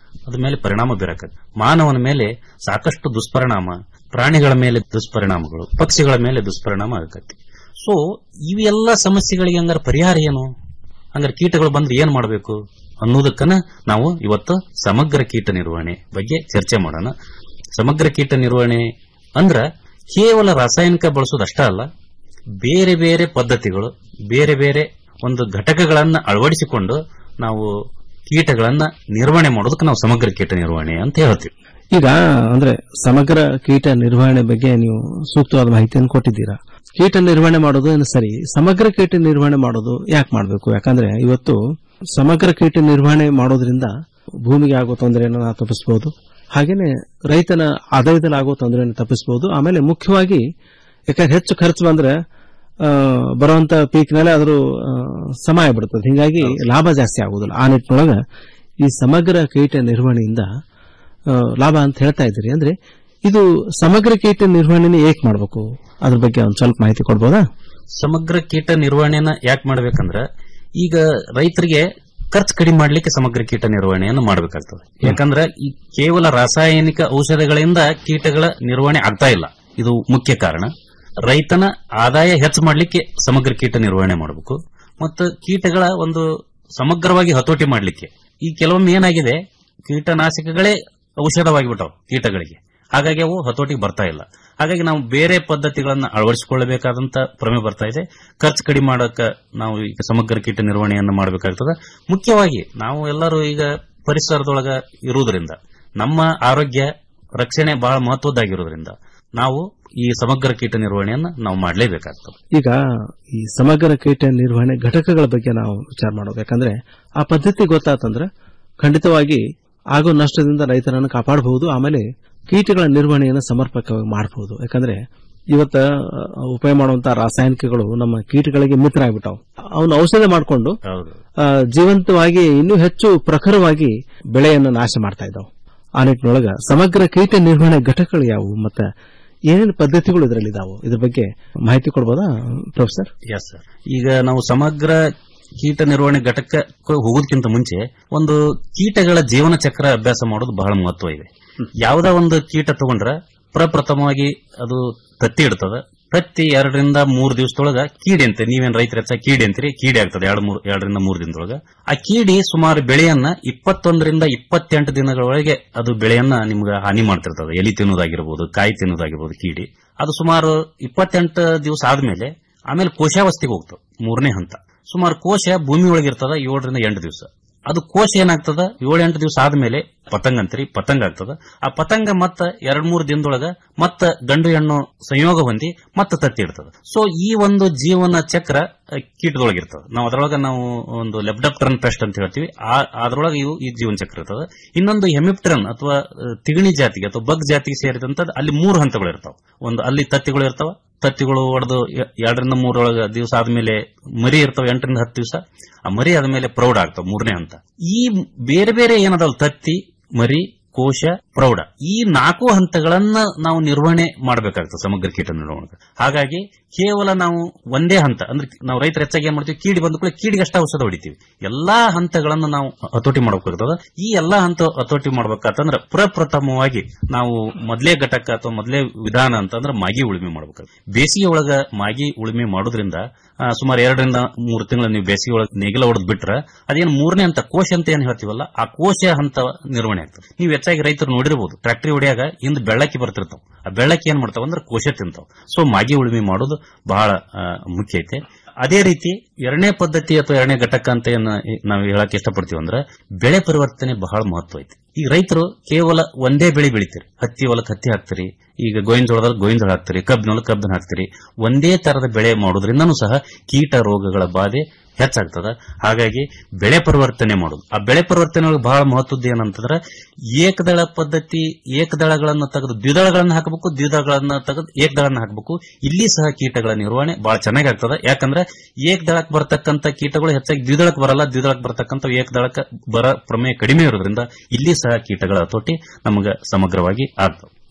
ಅದ್ರ ಮೇಲೆ ಪರಿಣಾಮ ಬೀರಕತ್ತೆ ಮಾನವನ ಮೇಲೆ ಸಾಕಷ್ಟು ದುಷ್ಪರಿಣಾಮ ಪ್ರಾಣಿಗಳ ಮೇಲೆ ದುಷ್ಪರಿಣಾಮಗಳು ಪಕ್ಷಿಗಳ ಮೇಲೆ ದುಷ್ಪರಿಣಾಮ ಆಗತ್ತೆ ಸೊ ಇವೆಲ್ಲ ಸಮಸ್ಯೆಗಳಿಗೆ ಹಂಗಾರೆ ಪರಿಹಾರ ಏನು ಹಂಗಾರೆ ಕೀಟಗಳು ಬಂದ್ರೆ ಏನ್ ಮಾಡಬೇಕು ಅನ್ನೋದಕ್ಕನ ನಾವು ಇವತ್ತು ಸಮಗ್ರ ಕೀಟ ನಿರ್ವಹಣೆ ಬಗ್ಗೆ ಚರ್ಚೆ ಮಾಡೋಣ ಸಮಗ್ರ ಕೀಟ ನಿರ್ವಹಣೆ ಅಂದ್ರ ಕೇವಲ ರಾಸಾಯನಿಕ ಬಳಸೋದಷ್ಟ ಅಲ್ಲ ಬೇರೆ ಬೇರೆ ಪದ್ಧತಿಗಳು ಬೇರೆ ಬೇರೆ ಒಂದು ಘಟಕಗಳನ್ನ ಅಳವಡಿಸಿಕೊಂಡು ನಾವು ಕೀಟಗಳನ್ನ ನಿರ್ವಹಣೆ ಮಾಡೋದಕ್ಕೆ ನಾವು ಸಮಗ್ರ ಕೀಟ ನಿರ್ವಹಣೆ ಅಂತ ಹೇಳ್ತೀವಿ ಈಗ ಅಂದ್ರೆ ಸಮಗ್ರ ಕೀಟ ನಿರ್ವಹಣೆ ಬಗ್ಗೆ ನೀವು ಸೂಕ್ತವಾದ ಮಾಹಿತಿಯನ್ನು ಕೊಟ್ಟಿದ್ದೀರಾ ಕೀಟ ನಿರ್ವಹಣೆ ಮಾಡೋದು ಏನು ಸರಿ ಸಮಗ್ರ ಕೀಟ ನಿರ್ವಹಣೆ ಮಾಡೋದು ಯಾಕೆ ಮಾಡಬೇಕು ಯಾಕಂದ್ರೆ ಇವತ್ತು ಸಮಗ್ರ ಕೀಟ ನಿರ್ವಹಣೆ ಮಾಡೋದ್ರಿಂದ ಭೂಮಿಗೆ ಆಗೋ ತೊಂದರೆಯನ್ನು ನಾವು ತಪ್ಪಿಸಬಹುದು ಹಾಗೇನೆ ರೈತನ ಆದಾಯದಲ್ಲಿ ಆಗೋ ತೊಂದರೆಯನ್ನು ತಪ್ಪಿಸಬಹುದು ಆಮೇಲೆ ಮುಖ್ಯವಾಗಿ ಯಾಕಂದ್ರೆ ಹೆಚ್ಚು ಖರ್ಚು ಬಂದ್ರೆ ಆ, ಬರುವಂತ ಪೀಕ್ನಲ್ಲೇ ಅದ್ರ ಆ, ಸಮಯ ಬಿಡ್ತದೆ ಹಿಂಗಾಗಿ ಲಾಭ ಜಾಸ್ತಿ ಆಗುದಿಲ್ಲ ಆ ನಿಟ್ಟಿನೊಳಗ ಈ ಸಮಗ್ರ ಕೀಟ ನಿರ್ವಹಣೆಯಿಂದ ಆ, ಲಾಭ ಅಂತ ಹೇಳ್ತಾ ಇದ್ದೀರಿ ಅಂದ್ರೆ ಇದು ಸಮಗ್ರ ಕೀಟ ನಿರ್ವಹಣೆನ ಏಕ್ ಮಾಡಬೇಕು ಅದ್ರ ಬಗ್ಗೆ ಒಂದ್ ಸ್ವಲ್ಪ ಮಾಹಿತಿ ಕೊಡ್ಬೋದಾ ಸಮಗ್ರ ಕೀಟ ನಿರ್ವಹಣೆನ ಯಾಕೆ ಮಾಡ್ಬೇಕಂದ್ರ ಈಗ ರೈತರಿಗೆ ಖರ್ಚು ಕಡಿಮೆ ಮಾಡ್ಲಿಕ್ಕೆ ಸಮಗ್ರ ಕೀಟ ನಿರ್ವಹಣೆಯನ್ನು ಮಾಡಬೇಕಾಗ್ತದೆ ಯಾಕಂದ್ರೆ ಈ ಕೇವಲ ರಾಸಾಯನಿಕ ಔಷಧಗಳಿಂದ ಕೀಟಗಳ ನಿರ್ವಹಣೆ ಆಗ್ತಾ ಇಲ್ಲ ಇದು ಮುಖ್ಯ ಕಾರಣ ರೈತನ ಆದಾಯ ಹೆಚ್ಚು ಮಾಡ್ಲಿಕ್ಕೆ ಸಮಗ್ರ ಕೀಟ ನಿರ್ವಹಣೆ ಮಾಡಬೇಕು ಮತ್ತು ಕೀಟಗಳ ಒಂದು ಸಮಗ್ರವಾಗಿ ಹತೋಟಿ ಮಾಡ್ಲಿಕ್ಕೆ ಈ ಕೆಲವೊಮ್ಮೆ ಏನಾಗಿದೆ ಕೀಟನಾಶಕಗಳೇ ಔಷಧವಾಗಿಬಿಟ್ಟವು ಕೀಟಗಳಿಗೆ ಹಾಗಾಗಿ ಅವು ಹತೋಟಿಗೆ ಬರ್ತಾ ಇಲ್ಲ ಹಾಗಾಗಿ ನಾವು ಬೇರೆ ಪದ್ಧತಿಗಳನ್ನ ಅಳವಡಿಸಿಕೊಳ್ಳಬೇಕಾದಂತ ಪ್ರಮೆ ಬರ್ತಾ ಇದೆ ಖರ್ಚು ಕಡಿಮೆ ಮಾಡಕ ನಾವು ಈಗ ಸಮಗ್ರ ಕೀಟ ನಿರ್ವಹಣೆಯನ್ನು ಮಾಡಬೇಕಾಗ್ತದೆ ಮುಖ್ಯವಾಗಿ ನಾವು ಎಲ್ಲರೂ ಈಗ ಪರಿಸರದೊಳಗ ಇರುವುದರಿಂದ ನಮ್ಮ ಆರೋಗ್ಯ ರಕ್ಷಣೆ ಬಹಳ ಮಹತ್ವದ್ದಾಗಿರೋದ್ರಿಂದ ನಾವು ಈ ಸಮಗ್ರ ಕೀಟ ನಿರ್ವಹಣೆಯನ್ನ ನಾವು ಮಾಡಲೇಬೇಕಾಗ್ತದೆ ಈಗ ಈ ಸಮಗ್ರ ಕೀಟ ನಿರ್ವಹಣೆ ಘಟಕಗಳ ಬಗ್ಗೆ ನಾವು ವಿಚಾರ ಮಾಡಬೇಕು ಯಾಕಂದ್ರೆ ಆ ಪದ್ಧತಿ ಗೊತ್ತಾತಂದ್ರೆ ಖಂಡಿತವಾಗಿ ಆಗೋ ನಷ್ಟದಿಂದ ರೈತರನ್ನು ಕಾಪಾಡಬಹುದು ಆಮೇಲೆ ಕೀಟಗಳ ನಿರ್ವಹಣೆಯನ್ನು ಸಮರ್ಪಕವಾಗಿ ಮಾಡಬಹುದು ಯಾಕಂದ್ರೆ ಇವತ್ತ ಆ, ಉಪಯೋಗ ಮಾಡುವಂತ ರಾಸಾಯನಿಕಗಳು ನಮ್ಮ ಕೀಟಗಳಿಗೆ ಮಿತ್ರ ಆಗ್ಬಿಟ್ಟಾವು ಅವನ್ನ ಔಷಧ ಮಾಡಿಕೊಂಡು ಹೌದು ಜೀವಂತವಾಗಿ ಇನ್ನೂ ಹೆಚ್ಚು ಪ್ರಖರವಾಗಿ ಬೆಳೆಯನ್ನು ನಾಶ ಮಾಡ್ತಾ ಇದ್ದಾವೆ ಆ ನಿಟ್ಟಿನೊಳಗ ಸಮಗ್ರ ಕೀಟ ನಿರ್ವಹಣೆ ಘಟಕಗಳು ಯಾವುವು ಮತ್ತೆ ಏನೇನು ಪದ್ಧತಿಗಳು ಇದರಲ್ಲಿ ಇದಾವೆ ಇದ್ರ ಬಗ್ಗೆ ಮಾಹಿತಿ ಕೊಡ್ಬೋದಾ ಪ್ರೊಫೆಸರ್ ಎಸ್ ಸರ್ ಈಗ ನಾವು ಸಮಗ್ರ ಕೀಟ ನಿರ್ವಹಣೆ ಘಟಕಕ್ಕೆ ಹೋಗೋದಕ್ಕಿಂತ ಮುಂಚೆ ಒಂದು ಕೀಟಗಳ ಜೀವನ ಚಕ್ರ ಅಭ್ಯಾಸ ಮಾಡೋದು ಬಹಳ ಮಹತ್ವ ಇದೆ ಯಾವುದೇ ಒಂದು ಕೀಟ ತಗೊಂಡ್ರೆ ಪ್ರಪ್ರಥಮವಾಗಿ ಅದು ತತ್ತಿ ಇಡ್ತದ ತತ್ತಿ ಎರಡರಿಂದ ಮೂರು ದಿವಸದೊಳಗ ಕೀಡಿ ಅಂತ ನೀವೇನ್ ರೈತರ ಹೆಚ್ಚ ಕೀಡಿ ಅಂತೀರಿ ಕೀಡಿ ಆಗ್ತದೆ ಎರಡು ಮೂರು ಎರಡರಿಂದ ಮೂರು ದಿನದೊಳಗ ಆ ಕೀಡಿ ಸುಮಾರು ಬೆಳೆಯನ್ನ ಇಪ್ಪತ್ತೊಂದರಿಂದ ಇಪ್ಪತ್ತೆಂಟು ದಿನಗಳೊಳಗೆ ಅದು ಬೆಳೆಯನ್ನ ನಿಮ್ಗೆ ಹಾನಿ ಮಾಡ್ತಿರ್ತದೆ ಎಲಿ ತಿನ್ನೋದಾಗಿರ್ಬೋದು ಕಾಯಿ ತಿನ್ನೋದಾಗಿರ್ಬೋದು ಕೀಡಿ ಅದು ಸುಮಾರು ಇಪ್ಪತ್ತೆಂಟು ದಿವಸ ಆದ್ಮೇಲೆ ಆಮೇಲೆ ಕೋಶಾವಸ್ಥೆಗೆ ಹೋಗ್ತದೆ ಮೂರನೇ ಹಂತ ಸುಮಾರು ಕೋಶ ಭೂಮಿ ಒಳಗಿರ್ತದ ಏಳರಿಂದ ಎಂಟು ದಿವಸ ಅದು ಕೋಶ ಏನಾಗ್ತದ ಏಳು ಎಂಟು ದಿವಸ ಆದ್ಮೇಲೆ ಪತಂಗ ಅಂತೀರಿ ಪತಂಗ ಆಗ್ತದ ಆ ಪತಂಗ ಮತ್ತ ಎರಡ್ ಮೂರು ದಿನದೊಳಗ ಮತ್ತ ಗಂಡು ಹೆಣ್ಣು ಸಂಯೋಗ ಹೊಂದಿ ಮತ್ತ ತತ್ತಿ ಇಡ್ತದ ಸೊ ಈ ಒಂದು ಜೀವನ ಚಕ್ರ ಆ, ಕೀಟದೊಳಗಿರ್ತದ ನಾವು ಅದರೊಳಗ ನಾವು ಒಂದು ಲೆಬ್ಡಪ್ಟರನ್ ಪೆಸ್ಟ್ ಅಂತ ಹೇಳ್ತೀವಿ ಆ- ಅದ್ರೊಳಗೆ ಇವು ಈ ಜೀವನ ಚಕ್ರ ಇರ್ತದ ಇನ್ನೊಂದು ಹೆಮಿಪ್ಟರನ್ ಅಥವಾ ಆ, ತಿಗಣಿ ಜಾತಿಗೆ ಅಥವಾ ಬಗ್ ಜಾತಿಗೆ ಸೇರಿದಂತದ್ದು ಅಲ್ಲಿ ಮೂರು ಹಂತಗಳು ಇರ್ತಾವ ಒಂದು ಅಲ್ಲಿ ತತ್ತಿಗಳು ಇರ್ತಾವ ತತ್ತಿಗಳು ಹೊಡೆದು ಎರಡರಿಂದ ಮೂರೊಳಗ ದಿವಸ ಆದ್ಮೇಲೆ ಮರಿ ಇರ್ತಾವ ಎಂಟರಿಂದ ಹತ್ತು ದಿವಸ ಆ ಮರಿ ಆದ್ಮೇಲೆ ಪ್ರೌಢ ಆಗ್ತಾವ ಮೂರನೇ ಹಂತ ಈ ಬೇರೆ ಬೇರೆ ಏನದಾವಲ್ಲ ತತ್ತಿ ಮರಿ ಕೋಶ ಪ್ರೌಢ ಈ ನಾಲ್ಕು ಹಂತಗಳನ್ನ ನಾವು ನಿರ್ವಹಣೆ ಮಾಡಬೇಕಾಗ್ತದೆ ಸಮಗ್ರ ಕೀಟ ನಿರ್ವಹಣೆ ಹಾಗಾಗಿ ಕೇವಲ ನಾವು ಒಂದೇ ಹಂತ ಅಂದ್ರೆ ನಾವು ರೈತರ ಹೆಚ್ಚಾಗಿ ಏನ್ ಮಾಡ್ತೀವಿ ಕೀಡಿ ಬಂದ ಕೂಡ ಕೀಡಿಗೆ ಅಷ್ಟ ಔಷಧ ಹೊಡಿತೀವಿ ಎಲ್ಲಾ ಹಂತಗಳನ್ನ ನಾವು ಹತೋಟಿ ಮಾಡಬೇಕಾಗ್ತದ ಈ ಎಲ್ಲಾ ಹಂತ ಹತೋಟಿ ಮಾಡ್ಬೇಕಾತಂದ್ರ ಪ್ರಪ್ರಥಮವಾಗಿ ನಾವು ಮೊದಲೇ ಘಟಕ ಅಥವಾ ಮೊದಲೇ ವಿಧಾನ ಅಂತಂದ್ರೆ ಮಾಗಿ ಉಳುಮೆ ಮಾಡ್ಬೇಕಾಗ್ತದೆ ಬೇಸಿಗೆ ಒಳಗ ಮಾಗಿ ಉಳುಮೆ ಮಾಡೋದ್ರಿಂದ ಆ, ಸುಮಾರು ಎರಡರಿಂದ ಮೂರು ತಿಂಗಳ ನೀವು ಬೇಸಿಗೆ ಒಳಗೆ ನೆಗಲ ಹೊಡೆದ್ ಬಿಟ್ರೆ ಅದೇನು ಮೂರನೇ ಹಂತ ಕೋಶ ಅಂತ ಏನ್ ಹೇಳ್ತೀವಲ್ಲ ಆ ಕೋಶ ಹಂತ ನಿರ್ವಹಣೆ ಆಗ್ತದೆ ನೀವು ಹೆಚ್ಚಾಗಿ ರೈತರು ನೋಡಿರ್ಬೋದು ಟ್ರಾಕ್ಟರಿ ಹೊಡಿಯಾಗ ಹಿಂದ್ ಬೆಳ್ಳಕ್ಕಿ ಬರ್ತಿರ್ತಾವ ಆ ಬೆಳ್ಳಕ್ಕಿ ಏನ್ ಮಾಡ್ತಾವ ಅಂದ್ರೆ ಕೋಶ ತಿಂತಾವ ಸೊ ಮಾಗಿ ಉಳುಮೆ ಮಾಡೋದು ಬಹಳ ಆ, ಮುಖ್ಯ ಐತೆ ಅದೇ ರೀತಿ ಎರಡನೇ ಪದ್ಧತಿ ಅಥವಾ ಎರಡನೇ ಘಟಕ ಅಂತ ಏನ್ ನಾವು ಹೇಳಕ್ ಇಷ್ಟಪಡ್ತೀವಿ ಅಂದ್ರೆ ಬೆಳೆ ಪರಿವರ್ತನೆ ಬಹಳ ಮಹತ್ವ ಐತಿ ಈಗ ರೈತರು ಕೇವಲ ಒಂದೇ ಬೆಳೆ ಬೆಳಿತೀರಿ ಹತ್ತಿ ಹೊಲಕ್ಕೆ ಹತ್ತಿ ಹಾಕ್ತಿರಿ ಈಗ ಗೋವಿನ ಜೋಳದಲ್ಲಿ ಗೋವಿನ ಜೋಳ ಹಾಕ್ತಿರಿ ಕಬ್ಬಿನೊಳಗೆ ಕಬ್ಬನ್ ಹಾಕ್ತಿರಿ ಒಂದೇ ತರದ ಬೆಳೆ ಮಾಡೋದ್ರಿಂದನೂ ಸಹ ಕೀಟ ರೋಗಗಳ ಬಾಧೆ ಹೆಚ್ಚಾಗ್ತದ ಹಾಗಾಗಿ ಬೆಳೆ ಪರಿವರ್ತನೆ ಮಾಡೋದು ಆ ಬೆಳೆ ಪರಿವರ್ತನೆ ಒಳಗೆ ಬಹಳ ಮಹತ್ವದ್ದು ಏನಂತಂದ್ರೆ ಏಕದಳ ಪದ್ಧತಿ ಏಕದಳಗಳನ್ನು ತೆಗೆದು ದ್ವಿದಳಗಳನ್ನ ಹಾಕಬೇಕು ದ್ವಿದಳಗಳನ್ನ ತೆಗೆದು ಏಕದಳನ್ನ ಹಾಕಬೇಕು ಇಲ್ಲಿ ಸಹ ಕೀಟಗಳ ನಿರ್ವಹಣೆ ಬಹಳ ಚೆನ್ನಾಗಿ ಆಗ್ತದ ಯಾಕಂದ್ರೆ ಏಕದಳಕ್ಕೆ ಬರ್ತಕ್ಕಂಥ ಕೀಟಗಳು ಹೆಚ್ಚಾಗಿ ದ್ವಿದಳಕ್ಕೆ ಬರಲ್ಲ ದ್ವಿದಳಕ್ಕೆ ಬರ್ತಕ್ಕಂಥ ಏಕದಳಕ್ಕೆ ಬರ ಪ್ರಮೇಯ ಕಡಿಮೆ ಇರೋದ್ರಿಂದ ಇಲ್ಲಿ ಸಹ ಕೀಟಗಳ ಹತೋಟಿ ನಮಗೆ ಸಮಗ್ರವಾಗಿ ಆಗ್ತವೆ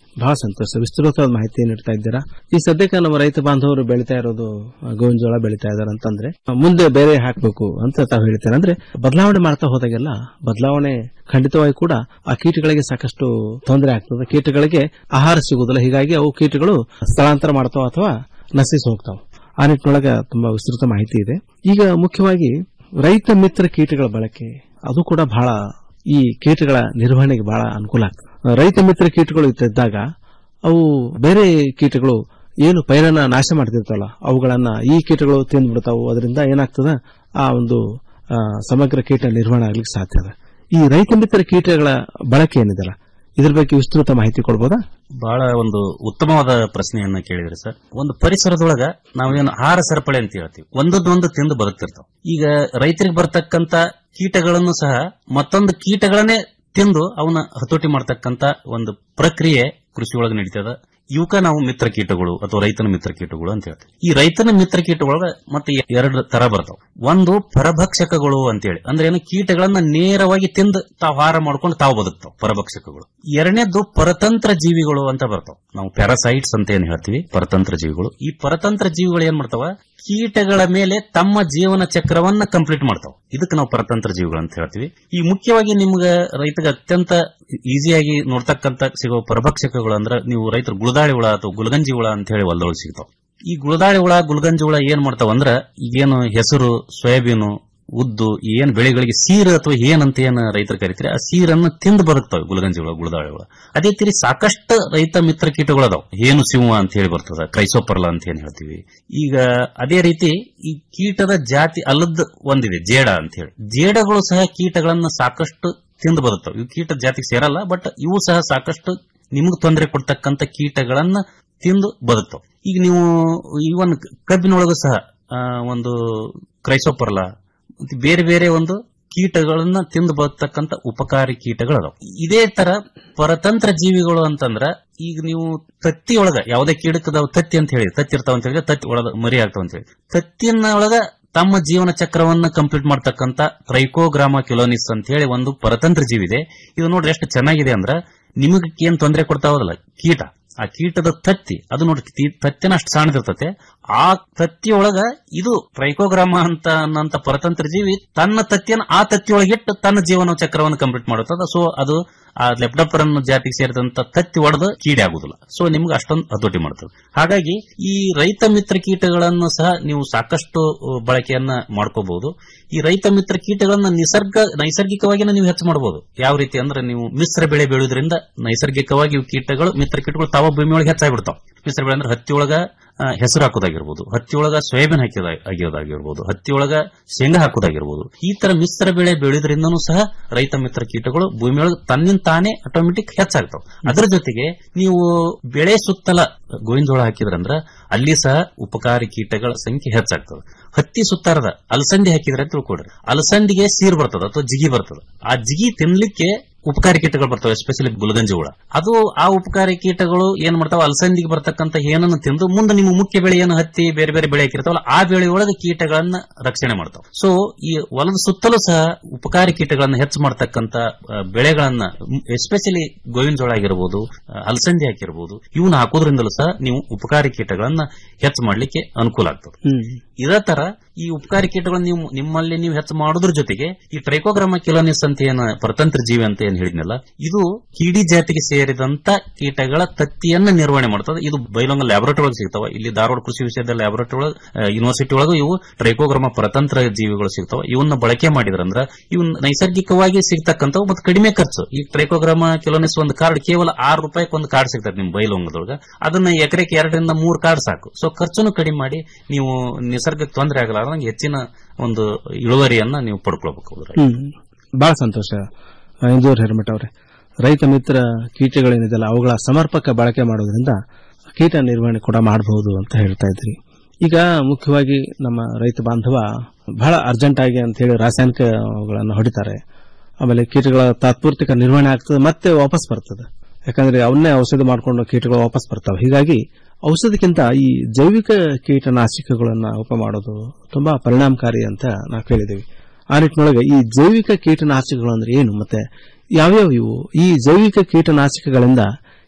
ಬಹಳ ಸಂತೋಷ ವಿಸ್ತೃತವಾದ ಮಾಹಿತಿ ನೀಡ್ತಾ ಇದ್ದೀರಾ ಈ ಸದ್ಯಕ್ಕೆ ನಮ್ಮ ರೈತ ಬಾಂಧವರು ಬೆಳೀತಾ ಇರೋದು ಆ, ಗೋವಿನ ಜೋಳ ಬೆಳೀತಾ ಇದಾರೆ ಅಂತಂದ್ರೆ ಆ, ಮುಂದೆ ಬೇರೆ ಹಾಕಬೇಕು ಅಂತ ತಾವು ಹೇಳ್ತಾರೆ ಅಂದ್ರೆ ಬದಲಾವಣೆ ಮಾಡ್ತಾ ಹೋದಾಗೆಲ್ಲ ಬದಲಾವಣೆ ಖಂಡಿತವಾಗಿ ಕೂಡ ಆ ಕೀಟಗಳಿಗೆ ಸಾಕಷ್ಟು ತೊಂದರೆ ಆಗ್ತದೆ ಕೀಟಗಳಿಗೆ ಆಹಾರ ಸಿಗುವುದಿಲ್ಲ ಹೀಗಾಗಿ ಅವು ಕೀಟಗಳು ಸ್ಥಳಾಂತರ ಮಾಡ್ತಾವ ಅಥವಾ ನಶಿಸಿ ಹೋಗ್ತಾವ ಆ ನಿಟ್ಟಿನೊಳಗೆ ತುಂಬಾ ವಿಸ್ತೃತ ಮಾಹಿತಿ ಇದೆ ಈಗ ಮುಖ್ಯವಾಗಿ ರೈತ ಮಿತ್ರ ಕೀಟಗಳ ಬಳಕೆ ಅದು ಕೂಡ ಬಹಳ ಈ ಕೀಟಗಳ ನಿರ್ವಹಣೆಗೆ ಬಹಳ ಅನುಕೂಲ ಆಗ್ತದೆ ರೈತ ಮಿತ್ರ ಕೀಟಗಳು ಇದ್ದಾಗ ಅವು ಬೇರೆ ಕೀಟಗಳು ಏನು ಪೈರನ್ನ ನಾಶ ಮಾಡ್ತಿರ್ತಾವಲ್ಲ ಅವುಗಳನ್ನ ಈ ಕೀಟಗಳು ತಿಂದ್ಬಿಡ್ತಾವು ಅದರಿಂದ ಏನಾಗ್ತದ ಆ ಒಂದು ಆ, ಸಮಗ್ರ ಕೀಟ ನಿರ್ವಹಣೆ ಆಗ್ಲಿಕ್ಕೆ ಸಾಧ್ಯ ಅದ ಈ ರೈತ ಮಿತ್ರ ಕೀಟಗಳ ಬಳಕೆ ಏನಿದೆಲ್ಲ ಇದ್ರ ಬಗ್ಗೆ ವಿಸ್ತೃತ ಮಾಹಿತಿ ಕೊಡ್ಬೋದಾ ಬಹಳ ಒಂದು ಉತ್ತಮವಾದ ಪ್ರಶ್ನೆಯನ್ನ ಕೇಳಿದ್ರಿ ಸರ್ ಒಂದು ಪರಿಸರದೊಳಗ ನಾವೇನು ಆಹಾರ ಸರಪಳಿ ಅಂತ ಹೇಳ್ತೀವಿ ಒಂದೊಂದೊಂದು ತಿಂದು ಬದುಕ್ತಿರ್ತಾವ ಈಗ ರೈತರಿಗೆ ಬರ್ತಕ್ಕಂತ ಕೀಟಗಳನ್ನು ಸಹ ಮತ್ತೊಂದು ಕೀಟಗಳನ್ನೇ ತಿಂದು ಅವನ್ನ ಹತೋಟಿ ಮಾಡ್ತಕ್ಕಂತ ಒಂದು ಪ್ರಕ್ರಿಯೆ ಕೃಷಿ ಒಳಗೆ ನಡೀತದ ಇವಕ್ಕ ನಾವು ಮಿತ್ರ ಕೀಟಗಳು ಅಥವಾ ರೈತನ ಮಿತ್ರ ಕೀಟಗಳು ಅಂತ ಹೇಳ್ತೀವಿ ಈ ರೈತನ ಮಿತ್ರ ಕೀಟಗಳೊಳಗ ಮತ್ತೆ ಎರಡು ತರ ಬರ್ತಾವ ಒಂದು ಪರಭಕ್ಷಕಗಳು ಅಂತೇಳಿ ಅಂದ್ರೆ ಏನು ಕೀಟಗಳನ್ನ ನೇರವಾಗಿ ತಿಂದು ತಾವು ಆಹಾರ ಮಾಡ್ಕೊಂಡು ತಾವು ಬದುಕ್ತಾವ ಪರಭಕ್ಷಕಗಳು ಎರಡನೇದ್ದು ಪರತಂತ್ರ ಜೀವಿಗಳು ಅಂತ ಬರ್ತಾವ ನಾವು ಪ್ಯಾರಾಸೈಟ್ಸ್ ಅಂತ ಏನ್ ಹೇಳ್ತೀವಿ ಪರತಂತ್ರ ಜೀವಿಗಳು ಈ ಪರತಂತ್ರ ಜೀವಿಗಳು ಏನ್ ಮಾಡ್ತಾವ ಕೀಟಗಳ ಮೇಲೆ ತಮ್ಮ ಜೀವನ ಚಕ್ರವನ್ನ ಕಂಪ್ಲೀಟ್ ಮಾಡ್ತಾವ ಇದಕ್ಕೆ ನಾವು ಪರತಂತ್ರ ಜೀವಿಗಳು ಅಂತ ಹೇಳ್ತೀವಿ ಈ ಮುಖ್ಯವಾಗಿ ನಿಮ್ಗೆ ರೈತಗೆ ಅತ್ಯಂತ ಈಸಿಯಾಗಿ ನೋಡ್ತಕ್ಕಂತ ಸಿಗೋ ಪರಭಕ್ಷಕಗಳು ಅಂದ್ರೆ ನೀವು ರೈತರು ಗುಳದಾಳಿ ಹುಳ ಅಥವಾ ಗುಲ್ಗಂಜಿ ಹುಳ ಅಂತ ಹೇಳಿ ಹೊಲದೊಳಗೆ ಸಿಗ್ತಾವ ಈ ಗುಳದಾಳಿ ಹುಳ ಗುಲ್ಗಂಜಿ ಹುಳ ಏನ್ ಮಾಡ್ತಾವ ಅಂದ್ರ ಈಗೇನು ಹೆಸರು ಸೋಯಾಬೀನು ಉದ್ದು ಏನ್ ಬೆಳೆಗಳಿಗೆ ಸೀರ್ ಅಥವಾ ಏನಂತ ಏನ್ ರೈತರು ಕರಿತಾರೆ ಆ ಸೀರನ್ನು ತಿಂದು ಬದುಕ್ತಾವೆ ಗುಲಗಂಜಿ ಹುಳ ಗುಳದಾಳಿ ಹುಳ ಅದೇ ತೀರಿ ಸಾಕಷ್ಟು ರೈತ ಮಿತ್ರ ಕೀಟಗಳು ಅದಾವ ಏನು ಸಿಂಹ ಅಂತ ಹೇಳಿ ಬರ್ತದ ಕ್ರೈಸೋಪರ್ಲ ಅಂತ ಏನ್ ಹೇಳ್ತೀವಿ ಈಗ ಅದೇ ರೀತಿ ಈ ಕೀಟದ ಜಾತಿ ಅಲ್ಲದ ಒಂದಿದೆ ಜೇಡ ಅಂತ ಹೇಳಿ ಜೇಡಗಳು ಸಹ ಕೀಟಗಳನ್ನ ಸಾಕಷ್ಟು ತಿಂದು ಬದುಕ್ತಾವೆ ಇವು ಕೀಟ ಜಾತಿಗೆ ಸೇರಲ್ಲ ಬಟ್ ಇವು ಸಹ ಸಾಕಷ್ಟು ನಿಮ್ಗೆ ತೊಂದರೆ ಕೊಡ್ತಕ್ಕಂತ ಕೀಟಗಳನ್ನ ತಿಂದು ಬದುಕ್ತಾವ ಈಗ ನೀವು ಇವನ್ ಕಬ್ಬಿನೊಳಗೂ ಸಹ ಆ, ಒಂದು ಕ್ರೈಸೋಪರ್ಲ ಮತ್ತೆ ಬೇರೆ ಬೇರೆ ಒಂದು ಕೀಟಗಳನ್ನ ತಿಂದು ಬರ್ತಕ್ಕಂತ ಉಪಕಾರಿ ಕೀಟಗಳು ಇದೇ ತರ ಪರತಂತ್ರ ಜೀವಿಗಳು ಅಂತಂದ್ರ ಈಗ ನೀವು ತತ್ತಿ ಒಳಗ ಯಾವುದೇ ಕೀಟಕದ ತತ್ತಿ ಅಂತ ಹೇಳಿ ತತ್ತಿ ಇರ್ತಾವ ಅಂತ ಹೇಳಿ ತತ್ತಿ ಒಳಗ ಮರಿ ಆಗ್ತಾವ ಅಂತ ಹೇಳಿ ತತ್ತಿನ ಒಳಗ ತಮ್ಮ ಜೀವನ ಚಕ್ರವನ್ನ ಕಂಪ್ಲೀಟ್ ಮಾಡ್ತಕ್ಕಂತ ಟ್ರೈಕೋಗ್ರಾಮ ಕಿಲೋನಿಸ್ ಅಂತ ಹೇಳಿ ಒಂದು ಪರತಂತ್ರ ಜೀವಿ ಇದೆ ಇದು ನೋಡ್ರಿ ಎಷ್ಟು ಚೆನ್ನಾಗಿದೆ ಅಂದ್ರ ನಿಮಗೆ ಏನ್ ತೊಂದರೆ ಕೊಡ್ತಾ ಹೋದಲ್ಲ ಕೀಟ ಆ ಕೀಟದ ತತ್ತಿ ಅದು ನೋಡಿ ತಿ- ತತ್ತಿನ ಅಷ್ಟು ಸಣ್ಣದಿರ್ತತೆ ಆ ತತ್ತಿಯೊಳಗ ಇದು ಟ್ರೈಕೋಗ್ರಾಮ ಅಂತ ಅನ್ನಂತ ಪರತಂತ್ರ ಜೀವಿ ತನ್ನ ತತ್ತಿಯನ್ನು ಆ ತತ್ತಿಯೊಳಗಿಟ್ಟು ತನ್ನ ಜೀವನ ಚಕ್ರವನ್ನು ಕಂಪ್ಲೀಟ್ ಮಾಡುತ್ತದೆ ಸೊ ಅದು ಆ ಲೆಪ್ಡಪರನ್ ಜಾತಿಗೆ ಸೇರಿದಂತ ತತ್ತಿ ಒಡೆದು ಕೀಡೆ ಆಗುದಿಲ್ಲ ಸೊ ನಿಮ್ಗೆ ಅಷ್ಟೊಂದು ಹತೋಟಿ ಮಾಡ್ತದೆ ಹಾಗಾಗಿ ಈ ರೈತ ಮಿತ್ರ ಕೀಟಗಳನ್ನು ಸಹ ನೀವು ಸಾಕಷ್ಟು ಅಹ್, ಬಳಕೆಯನ್ನ ಮಾಡ್ಕೋಬಹುದು ಈ ರೈತ ಮಿತ್ರ ಕೀಟಗಳನ್ನ ನಿಸರ್ಗ ನೈಸರ್ಗಿಕವಾಗಿ ನೀವು ಹೆಚ್ಚು ಮಾಡಬಹುದು ಯಾವ ರೀತಿ ಅಂದ್ರೆ ನೀವು ಮಿಶ್ರ ಬೆಳೆ ಬೆಳೆಯೋದ್ರಿಂದ ನೈಸರ್ಗಿಕವಾಗಿ ಇವು ಕೀಟಗಳು ಮಿತ್ರ ಕೀಟಗಳು ತಾವ ಭೂಮಿ ಒಳಗೆ ಹೆಚ್ಚಾಗ್ಬಿಡ್ತಾವ ಮಿಶ್ರ ಬೆಳೆ ಅಂದ್ರೆ ಹತ್ತಿ ಒಳಗ ಆ, ಹೆಸರು ಹಾಕೋದಾಗಿರ್ಬೋದು ಹತ್ತಿ ಒಳಗ ಸೋಯಾಬೀನ್ ಹಾಕಿದ ಆಗಿರೋದಾಗಿರ್ಬೋದು ಹತ್ತಿ ಒಳಗ ಶೇಂಗಾ ಹಾಕೋದಾಗಿರ್ಬೋದು ಈ ತರ ಮಿಶ್ರ ಬೆಳೆ ಬೆಳೆಯೋದ್ರಿಂದನೂ ಸಹ ರೈತ ಮಿತ್ರ ಕೀಟಗಳು ಭೂಮಿ ಒಳಗೆ ತನ್ನಿಂದ ತಾನೇ ಆಟೋಮೆಟಿಕ್ ಹೆಚ್ಚಾಗ್ತಾವ ಅದರ ಜೊತೆಗೆ ನೀವು ಬೆಳೆ ಸುತ್ತಲ ಗೋವಿನ ಜೋಳ ಹಾಕಿದ್ರಂದ್ರ ಅಲ್ಲಿ ಸಹ ಉಪಕಾರಿ ಕೀಟಗಳ ಸಂಖ್ಯೆ ಹೆಚ್ಚಾಗ್ತದೆ ಹತ್ತಿ ಸುತ್ತಾರದ ಅಲಸಂದಿ ಹಾಕಿದ್ರೆ ಅಂತ ತಿಳ್ಕೊಡ್ರಿ ಅಲಸಂದಿಗೆ ಸೀರ್ ಬರ್ತದ ಅಥವಾ ಜಿಗಿ ಬರ್ತದ ಆ ಜಿಗಿ ತಿನ್ಲಿಕ್ಕೆ ಉಪಕಾರಿ ಕೀಟಗಳು ಬರ್ತವೆ ಎಸ್ಪೆಷಲಿ ಗುಲಗಂಜಿ ಹುಳ ಅದು ಆ ಉಪಕಾರಿ ಕೀಟಗಳು ಏನ್ ಮಾಡ್ತಾವ ಅಲಸಂದಿಗೆ ಬರ್ತಕ್ಕಂತ ಏನನ್ನು ತಿಂದು ಮುಂದೆ ನಿಮ್ಮ ಮುಖ್ಯ ಬೆಳೆ ಏನು ಹತ್ತಿ ಬೇರೆ ಬೇರೆ ಬೆಳೆ ಹಾಕಿರ್ತಾವಲ್ಲ ಆ ಬೆಳೆಯೊಳಗೆ ಕೀಟಗಳನ್ನ ರಕ್ಷಣೆ ಮಾಡ್ತಾವ ಸೊ ಈ ಹೊಲದ ಸುತ್ತಲೂ ಸಹ ಉಪಕಾರಿ ಕೀಟಗಳನ್ನ ಹೆಚ್ಚು ಮಾಡ್ತಕ್ಕಂತ ಆ, ಬೆಳೆಗಳನ್ನ ಎಸ್ಪೆಷಲಿ ಗೋವಿನ ಜೋಳ ಆಗಿರ್ಬೋದು ಆ, ಅಲಸಂದಿ ಹಾಕಿರ್ಬೋದು ಇವನ್ನ ಹಾಕೋದ್ರಿಂದಲೂ ಸಹ ನೀವು ಉಪಕಾರಿ ಕೀಟಗಳನ್ನ ಹೆಚ್ಚು ಮಾಡ್ಲಿಕ್ಕೆ ಅನುಕೂಲ ಆಗ್ತದೆ ಇದೇ ತರ ಈ ಉಪಕಾರಿ ಕೀಟಗಳನ್ನು ನೀವು ನಿಮ್ಮಲ್ಲಿ ನೀವು ಹೆಚ್ಚು ಮಾಡೋದ್ರ ಜೊತೆಗೆ ಈ ಟ್ರೈಕೋಗ್ರಾಮ ಕಿಲೋನಿಸ್ ಅಂತ ಏನು ಪರತಂತ್ರ ಜೀವಿ ಅಂತ ಏನ್ ಹೇಳಿದ್ನಲ್ಲ ಇದು ಕೀಡಿ ಜಾತಿಗೆ ಸೇರಿದಂತ ಕೀಟಗಳ ತತ್ತಿಯನ್ನ ನಿರ್ವಹಣೆ ಮಾಡ್ತದೆ ಇದು ಬೈಲೊಂಗ ಲ್ಯಾಬೊರೇಟರಿ ಒಳಗೆ ಸಿಗ್ತಾವ ಇಲ್ಲಿ ಧಾರವಾಡ ಕೃಷಿ ವಿಷಯದ ಲ್ಯಾಬೊರೇಟರಿ ಒಳಗೆ ಯೂನಿವರ್ಸಿಟಿ ಒಳಗೂ ಇವು ಟ್ರೈಕೋಗ್ರಾಮ ಪರತಂತ್ರ ಜೀವಿಗಳು ಸಿಗ್ತಾವ ಇವನ್ನ ಬಳಕೆ ಮಾಡಿದ್ರಂದ್ರ ಇವು ನೈಸರ್ಗಿಕವಾಗಿ ಸಿಗ್ತಕ್ಕಂಥವು ಮತ್ತು ಕಡಿಮೆ ಖರ್ಚು ಈ ಟ್ರೈಕೋಗ್ರಾಮ ಕಿಲೋನಿಸ್ ಒಂದು ಕಾರ್ಡ್ ಕೇವಲ ಆರು ರೂಪಾಯಿಗೆ ಒಂದು ಕಾರ್ಡ್ ಸಿಗ್ತದೆ ನಿಮ್ ಬೈಲೊಂಗದೊಳಗ ಅದನ್ನ ಎಕರೆಗೆ ಎರಡರಿಂದ ಮೂರು ಕಾರ್ಡ್ ಸಾಕು ಸೊ ಖರ್ಚುನು ಕಡಿಮೆ ಮಾಡಿ ನೀವು ನಿಸರ್ಗಕ್ಕೆ ತೊಂದರೆ ಆಗಲಾರ್ದಂಗೆ ಹೆಚ್ಚಿನ ಒಂದು ಇಳುವರಿಯನ್ನ ನೀವು ಪಡ್ಕೊಳ್ಬೇಕು ಅದ್ರಲ್ಲಿ. ಹ್ಮ್ ಬಹಳ ಸಂತೋಷ ಇಂದೂರ್ ಹಿರಮಠ ಅವರೇ ರೈತ ಮಿತ್ರ ಕೀಟಗಳೇನಿದೆಲ್ಲ ಅವುಗಳ ಸಮರ್ಪಕ ಬಳಕೆ ಮಾಡೋದ್ರಿಂದ ಕೀಟ ನಿರ್ವಹಣೆ ಕೂಡ ಮಾಡಬಹುದು ಅಂತ ಹೇಳ್ತಾ ಇದ್ರಿ ಈಗ ಮುಖ್ಯವಾಗಿ ನಮ್ಮ ರೈತ ಬಾಂಧವ ಬಹಳ ಅರ್ಜೆಂಟ್ ಆಗಿ ಅಂತ ಹೇಳಿ ರಾಸಾಯನಿಕಗಳನ್ನು ಹೊಡಿತಾರೆ ಆಮೇಲೆ ಕೀಟಗಳ ತಾತ್ಪೂರ್ತಿಕ ನಿರ್ವಹಣೆ ಆಗ್ತದೆ ಮತ್ತೆ ವಾಪಸ್ ಬರ್ತದೆ ಯಾಕಂದ್ರೆ ಅವನ್ನೇ ಔಷಧ ಮಾಡಿಕೊಂಡು ಕೀಟಗಳು ವಾಪಸ್ ಬರ್ತಾವೆ ಹೀಗಾಗಿ ಔಷಧಕ್ಕಿಂತ ಈ ಜೈವಿಕ ಕೀಟನಾಶಕಗಳನ್ನ ಉಪ ಮಾಡೋದು ತುಂಬಾ ಪರಿಣಾಮಕಾರಿ ಅಂತ ನಾವು ಕೇಳಿದ್ದೀವಿ ಆ ನಿಟ್ಟಿನೊಳಗೆ ಈ ಜೈವಿಕ ಕೀಟನಾಶಕಗಳು ಅಂದ್ರೆ ಏನು ಮತ್ತೆ ಯಾವ್ಯಾವ ಇವು ಈ ಜೈವಿಕ ಕೀಟನಾಶಕಗಳಿಂದ